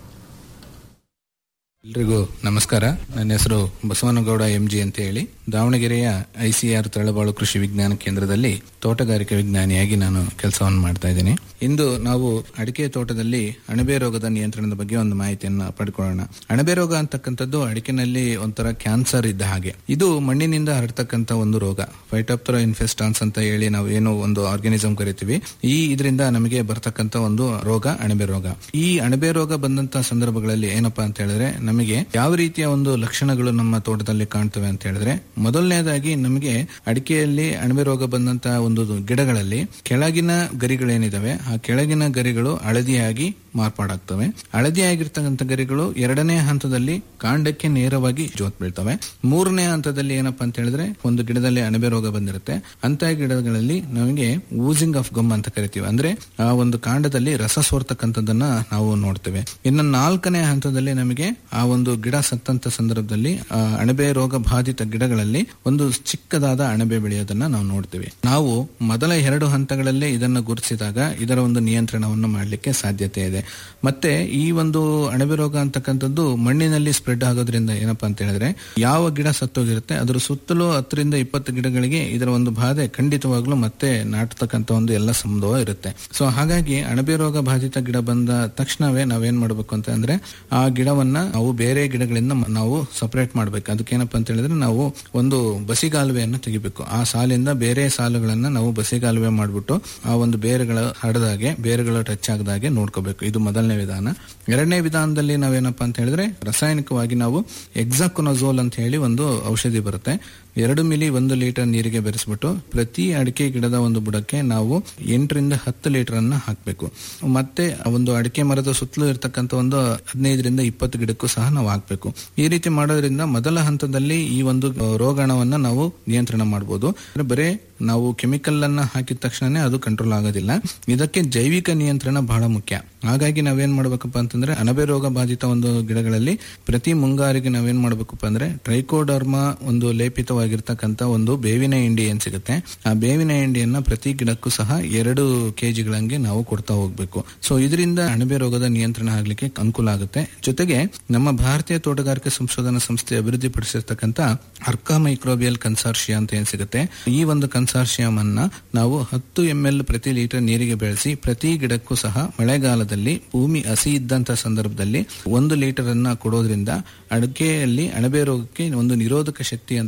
ಎಲ್ರಿಗೂ ನಮಸ್ಕಾರ ನನ್ನ ಹೆಸರು ಬಸವನಗೌಡ ಎಂಜಿ ಅಂತ ಹೇಳಿ ದಾವಣಗೆರೆಯ ಐಸಿಆರ್ ತಳಬಾಳು ಕೃಷಿ ವಿಜ್ಞಾನ ಕೇಂದ್ರದಲ್ಲಿ ತೋಟಗಾರಿಕೆ ವಿಜ್ಞಾನಿಯಾಗಿ ನಾನು ಕೆಲಸವನ್ನು ಮಾಡ್ತಾ ಇದ್ದೀನಿ ಇಂದು ನಾವು ಅಡಿಕೆ ತೋಟದಲ್ಲಿ ಅಣಬೆ ರೋಗದ ನಿಯಂತ್ರಣದ ಬಗ್ಗೆ ಒಂದು ಮಾಹಿತಿಯನ್ನು ಪಡ್ಕೊಳ್ಳೋಣ ಅಣಬೆ ರೋಗ ಅಂತಕ್ಕಂಥದ್ದು ಅಡಿಕೆನಲ್ಲಿ ಒಂಥರ ಕ್ಯಾನ್ಸರ್ ಇದ್ದ ಹಾಗೆ ಇದು ಮಣ್ಣಿನಿಂದ ಹರಡ್ತಕ್ಕಂಥ ಒಂದು ರೋಗ ಫೈಟಾಪ್ತರಾ ಇನ್ಫೆಸ್ಟಾನ್ಸ್ ಅಂತ ಹೇಳಿ ನಾವು ಏನು ಒಂದು ಆರ್ಗಾನಿಸಮ್ ಕರಿತೀವಿ ಈ ಇದರಿಂದ ನಮಗೆ ಬರ್ತಕ್ಕಂಥ ಒಂದು ರೋಗ ಅಣಬೆ ರೋಗ ಈ ಅಣಬೆ ರೋಗ ಬಂದಂತ ಸಂದರ್ಭಗಳಲ್ಲಿ ಏನಪ್ಪಾ ಅಂತ ಹೇಳಿದ್ರೆ ನಮಗೆ ಯಾವ ರೀತಿಯ ಒಂದು ಲಕ್ಷಣಗಳು ನಮ್ಮ ತೋಟದಲ್ಲಿ ಕಾಣ್ತವೆ ಅಂತ ಹೇಳಿದ್ರೆ ಮೊದಲನೇದಾಗಿ ನಮಗೆ ಅಡಿಕೆಯಲ್ಲಿ ಅಣಬೆ ರೋಗ ಬಂದಂತ ಒಂದು ಗಿಡಗಳಲ್ಲಿ ಕೆಳಗಿನ ಗರಿಗಳೇನಿದಾವೆ ಆ ಕೆಳಗಿನ ಗರಿಗಳು ಹಳದಿಯಾಗಿ ಮಾರ್ಪಾಡಾಗ್ತವೆ ಹಳದಿಯಾಗಿರ್ತಕ್ಕಂಥ ಗರಿಗಳು ಎರಡನೇ ಹಂತದಲ್ಲಿ ಕಾಂಡಕ್ಕೆ ನೇರವಾಗಿ ಜೋತ್ ಬೀಳ್ತವೆ ಮೂರನೇ ಹಂತದಲ್ಲಿ ಏನಪ್ಪಾ ಅಂತ ಹೇಳಿದ್ರೆ ಒಂದು ಗಿಡದಲ್ಲಿ ಅಣಬೆ ರೋಗ ಬಂದಿರುತ್ತೆ ಅಂತ ಗಿಡಗಳಲ್ಲಿ ನಮಗೆ ಊಸಿಂಗ್ ಆಫ್ ಗಮ್ ಅಂತ ಕರಿತೀವಿ ಅಂದ್ರೆ ಆ ಒಂದು ಕಾಂಡದಲ್ಲಿ ರಸ ಸೋರ್ತಕ್ಕಂಥದ್ದನ್ನ ನಾವು ನೋಡ್ತೇವೆ ಇನ್ನು ನಾಲ್ಕನೇ ಹಂತದಲ್ಲಿ ನಮಗೆ ಆ ಒಂದು ಗಿಡ ಸತ್ತಂತ ಸಂದರ್ಭದಲ್ಲಿ ಆ ಅಣಬೆ ರೋಗ ಬಾಧಿತ ಗಿಡಗಳಲ್ಲಿ ಒಂದು ಚಿಕ್ಕದಾದ ಅಣಬೆ ಬೆಳೆಯೋದನ್ನ ನಾವು ನೋಡ್ತೇವೆ ನಾವು ಮೊದಲ ಎರಡು ಹಂತಗಳಲ್ಲೇ ಇದನ್ನು ಗುರುತಿಸಿದಾಗ ಇದರ ಒಂದು ನಿಯಂತ್ರಣವನ್ನು ಮಾಡಲಿಕ್ಕೆ ಸಾಧ್ಯತೆ ಇದೆ ಮತ್ತೆ ಈ ಒಂದು ಅಣಬೆ ರೋಗ ಅಂತಕ್ಕಂಥದ್ದು ಮಣ್ಣಿನಲ್ಲಿ ಸ್ಪ್ರೆಡ್ ಆಗೋದ್ರಿಂದ ಏನಪ್ಪಾ ಅಂತ ಹೇಳಿದ್ರೆ ಯಾವ ಗಿಡ ಸತ್ತೋಗಿರುತ್ತೆ ಅದರ ಸುತ್ತಲೂ ಹತ್ತರಿಂದ ಇಪ್ಪತ್ತು ಗಿಡಗಳಿಗೆ ಇದರ ಒಂದು ಬಾಧೆ ಖಂಡಿತವಾಗ್ಲೂ ಮತ್ತೆ ನಾಟತಕ್ಕಂಥ ಒಂದು ಎಲ್ಲ ಸಂಭವ ಇರುತ್ತೆ ಸೊ ಹಾಗಾಗಿ ಅಣಬೆ ರೋಗ ಬಾಧಿತ ಗಿಡ ಬಂದ ತಕ್ಷಣವೇ ನಾವೇನ್ ಮಾಡಬೇಕು ಅಂತ ಅಂದ್ರೆ ಆ ಗಿಡವನ್ನ ನಾವು ಬೇರೆ ಗಿಡಗಳಿಂದ ಮ- ನಾವು ಸಪರೇಟ್ ಮಾಡ್ಬೇಕು ಅದಕ್ಕೇನಪ್ಪ ಅಂತ ಹೇಳಿದ್ರೆ ನಾವು ಒಂದು ಬಸಿಗಾಲುವೆಯನ್ನು ತೆಗಿಬೇಕು ಆ ಸಾಲಿಂದ ಬೇರೆ ಸಾಲುಗಳನ್ನ ನಾವು ಬಸಿಗಾಲುವೆ ಮಾಡ್ಬಿಟ್ಟು ಆ ಒಂದು ಬೇರುಗಳ ಹಡದಾಗೆ ಬೇರುಗಳು ಟಚ್ ಆಗದಾಗೆ ನೋಡ್ಕೋಬೇಕು ಇದು ಮೊದಲನೇ ವಿಧಾನ ಎರಡನೇ ವಿಧಾನದಲ್ಲಿ ನಾವೇನಪ್ಪ ಅಂತ ಹೇಳಿದ್ರೆ ರಾಸಾಯನಿಕವಾಗಿ ನಾವು ಎಕ್ಸಾಕೊನಜೋಲ್ ಅಂತ ಹೇಳಿ ಒಂದು ಔಷಧಿ ಬರುತ್ತೆ ಎರಡು ಮಿಲಿ ಒಂದು ಲೀಟರ್ ನೀರಿಗೆ ಬೆರೆಸ್ಬಿಟ್ಟು ಪ್ರತಿ ಅಡಿಕೆ ಗಿಡದ ಒಂದು ಬುಡಕ್ಕೆ ನಾವು ಎಂಟರಿಂದ ಹತ್ತು ಲೀಟರ್ ಅನ್ನ ಹಾಕಬೇಕು ಮತ್ತೆ ಆ ಒಂದು ಅಡಿಕೆ ಮರದ ಸುತ್ತಲೂ ಇರತಕ್ಕಂತ ಒಂದು ಹದಿನೈದರಿಂದ ಇಪ್ಪತ್ತು ಗಿಡಕ್ಕೂ ಸಹ ನಾವು ಹಾಕಬೇಕು ಈ ರೀತಿ ಮಾಡೋದ್ರಿಂದ ಮೊದಲ ಹಂತದಲ್ಲಿ ಈ ಒಂದು ಆ, ರೋಗಾಣವನ್ನ ನಾವು ನಿಯಂತ್ರಣ ಮಾಡಬಹುದು ಅಂದ್ರೆ ಬರೇ ನಾವು ಕೆಮಿಕಲ್ ಅನ್ನ ಹಾಕಿದ ತಕ್ಷಣನೇ ಅದು ಕಂಟ್ರೋಲ್ ಆಗೋದಿಲ್ಲ ಇದಕ್ಕೆ ಜೈವಿಕ ನಿಯಂತ್ರಣ ಬಹಳ ಮುಖ್ಯ ಹಾಗಾಗಿ ನಾವೇನ್ ಮಾಡ್ಬೇಕಪ್ಪ ಅಂತಂದ್ರೆ ಅಣಬೆ ರೋಗ ಬಾಧಿತ ಒಂದು ಗಿಡಗಳಲ್ಲಿ ಪ್ರತಿ ಮುಂಗಾರಿಗೆ ನಾವೇನ್ ಮಾಡ್ಬೇಕಪ್ಪ ಅಂದ್ರೆ ಟ್ರೈಕೋಡರ್ಮಾ ಒಂದು ಲೇಪಿತವಾಗಿರ್ತಕ್ಕಂಥ ಒಂದು ಬೇವಿನ ಹಿಂಡಿ ಏನ್ ಸಿಗುತ್ತೆ ಆ ಬೇವಿನ ಹಿಂಡಿಯನ್ನ ಪ್ರತಿ ಗಿಡಕ್ಕೂ ಸಹ ಎರಡು ಕೆಜಿಗಳಂಗೆ ನಾವು ಕೊಡ್ತಾ ಹೋಗ್ಬೇಕು ಸೊ ಇದರಿಂದ ಅಣಬೆ ರೋಗದ ನಿಯಂತ್ರಣ ಆಗ್ಲಿಕ್ಕೆ ಅನುಕೂಲ ಆಗುತ್ತೆ ಜೊತೆಗೆ ನಮ್ಮ ಭಾರತೀಯ ತೋಟಗಾರಿಕೆ ಸಂಶೋಧನಾ ಸಂಸ್ಥೆ ಅಭಿವೃದ್ಧಿಪಡಿಸಿರ್ತಕ್ಕಂಥ ಅರ್ಕಾ ಮೈಕ್ರೋಬಿಯಲ್ ಕನ್ಸಾರ್ಷಿಯಾ ಅಂತ ಏನ್ ಸಿಗುತ್ತೆ ಈ ಒಂದು ಕನ್ಸಾರ್ಷಿಯಂ ಅನ್ನ ನಾವು ಹತ್ತು ಎಂ ಎಲ್ ಪ್ರತಿ ಲೀಟರ್ ನೀರಿಗೆ ಬೆಳೆಸಿ ಪ್ರತಿ ಗಿಡಕ್ಕೂ ಸಹ ಮಳೆಗಾಲದಲ್ಲಿ ಭೂಮಿ ಹಸಿ ಇದ್ದಂತ ಸಂದರ್ಭದಲ್ಲಿ ಒಂದು ಲೀಟರ್ ಅನ್ನ ಕೊಡೋದ್ರಿಂದ ಅಡಿಕೆಯಲ್ಲಿ ಅಣಬೆ ರೋಗಕ್ಕೆ ಒಂದು ನಿರೋಧಕ ಶಕ್ತಿ ಅಂತಕ್ಕಂಥದ್ದು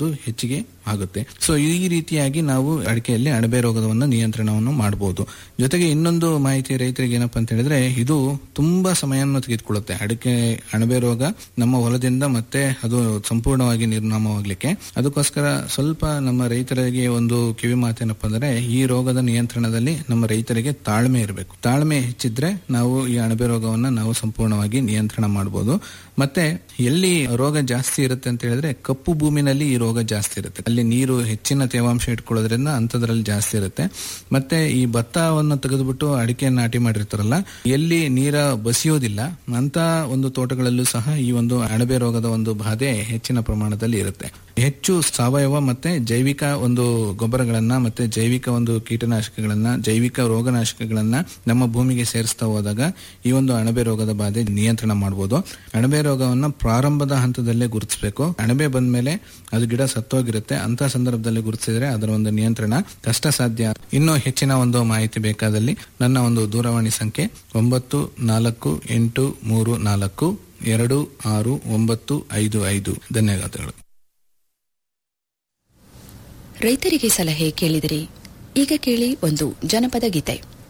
ಅನ್ನುವಂಥದ್ದು ಹೆಚ್ಚಿಗೆ ಆಗುತ್ತೆ ಸೊ ಈ ರೀತಿಯಾಗಿ ನಾವು ಅಡಿಕೆಯಲ್ಲಿ ಅಣಬೆ ರೋಗವನ್ನು ನಿಯಂತ್ರಣವನ್ನು ಮಾಡಬಹುದು ಜೊತೆಗೆ ಇನ್ನೊಂದು ಮಾಹಿತಿ ರೈತರಿಗೆ ಏನಪ್ಪಾ ಅಂತ ಹೇಳಿದ್ರೆ ಇದು ತುಂಬಾ ಸಮಯವನ್ನು ತೆಗೆದುಕೊಳ್ಳುತ್ತೆ ಅಡಿಕೆ ಅಣಬೆ ರೋಗ ನಮ್ಮ ಹೊಲದಿಂದ ಮತ್ತೆ ಅದು ಸಂಪೂರ್ಣವಾಗಿ ನಿರ್ನಾಮವಾಗ್ಲಿಕ್ಕೆ ಅದಕ್ಕೋಸ್ಕರ ಸ್ವಲ್ಪ ನಮ್ಮ ರೈತರಿಗೆ ಒಂದು ಕಿವಿ ಮಾತೇನಪ್ಪ ಅಂದ್ರೆ ಈ ರೋಗದ ನಿಯಂತ್ರಣದಲ್ಲಿ ನಮ್ಮ ರೈತರಿಗೆ ತಾಳ್ಮೆ ಇರಬೇಕು ತಾಳ್ಮೆ ಹೆಚ್ಚಿದ್ರೆ ನಾವು ಈ ಅಣಬೆ ರೋಗವನ್ನ ನಾವು ಸಂಪೂರ್ಣವಾಗಿ ನಿಯಂತ್ರಣ ಮಾಡಬಹುದು ಮತ್ತೆ ಎಲ್ಲಿ ರೋಗ ಜಾಸ್ತಿ ಇರುತ್ತೆ ಅಂತ ಹೇಳಿದ್ರೆ ಕಪ್ಪು ಭೂಮಿನಲ್ಲಿ ಈ ರೋಗ ಜಾಸ್ತಿ ಇರುತ್ತೆ ಅಲ್ಲಿ ನೀರು ಹೆಚ್ಚಿನ ತೇವಾಂಶ ಇಟ್ಕೊಳ್ಳೋದ್ರಿಂದ ಅಂಥದ್ರಲ್ಲಿ ಜಾಸ್ತಿ ಇರುತ್ತೆ ಮತ್ತೆ ಈ ಭತ್ತವನ್ನು ತೆಗೆದುಬಿಟ್ಟು ಅಡಿಕೆ ನಾಟಿ ಮಾಡಿರ್ತಾರಲ್ಲ ಎಲ್ಲಿ ನೀರ ಬಸಿಯೋದಿಲ್ಲ ಅಂತ ಒಂದು ತೋಟಗಳಲ್ಲೂ ಸಹ ಈ ಒಂದು ಅಣಬೆ ರೋಗದ ಒಂದು ಬಾಧೆ ಹೆಚ್ಚಿನ ಪ್ರಮಾಣದಲ್ಲಿ ಇರುತ್ತೆ ಹೆಚ್ಚು ಸಾವಯವ ಮತ್ತೆ ಜೈವಿಕ ಒಂದು ಗೊಬ್ಬರಗಳನ್ನ ಮತ್ತೆ ಜೈವಿಕ ಒಂದು ಕೀಟನಾಶಕಗಳನ್ನ ಜೈವಿಕ ರೋಗನಾಶಕಗಳನ್ನ ನಮ್ಮ ಭೂಮಿಗೆ ಸೇರಿಸ್ತಾ ಹೋದಾಗ ಈ ಒಂದು ಅಣಬೆ ರೋಗದ ಬಾಧೆ ನಿಯಂತ್ರಣ ಮಾಡಬಹುದು ಅಣಬೆ ರೋಗವನ್ನ ಪ್ರಾರಂಭದ ಹಂತದಲ್ಲೇ ಗುರುತಿಸಬೇಕು ಅಣಬೆ ಬಂದ್ಮೇಲೆ ಅದು ಗಿಡ ಸತ್ತೋಗಿರುತ್ತೆ ಅಂತ ಸಂದರ್ಭದಲ್ಲಿ ಗುರುತಿಸಿದ್ರೆ ಅದರ ಒಂದು ನಿಯಂತ್ರಣ ಕಷ್ಟ ಸಾಧ್ಯ ಇನ್ನೂ ಹೆಚ್ಚಿನ ಒಂದು ಮಾಹಿತಿ ಬೇಕಾದಲ್ಲಿ ನನ್ನ ಒಂದು ದೂರವಾಣಿ ಸಂಖ್ಯೆ ಒಂಬತ್ತು ನಾಲ್ಕು ಎಂಟು ಮೂರು ನಾಲ್ಕು ಎರಡು ಆರು ಒಂಬತ್ತು ಐದು ಐದು ಧನ್ಯವಾದಗಳು ರೈತರಿಗೆ ಸಲಹೆ ಕೇಳಿದಿರಿ ಈಗ ಕೇಳಿ ಒಂದು ಜನಪದ ಗೀತೆ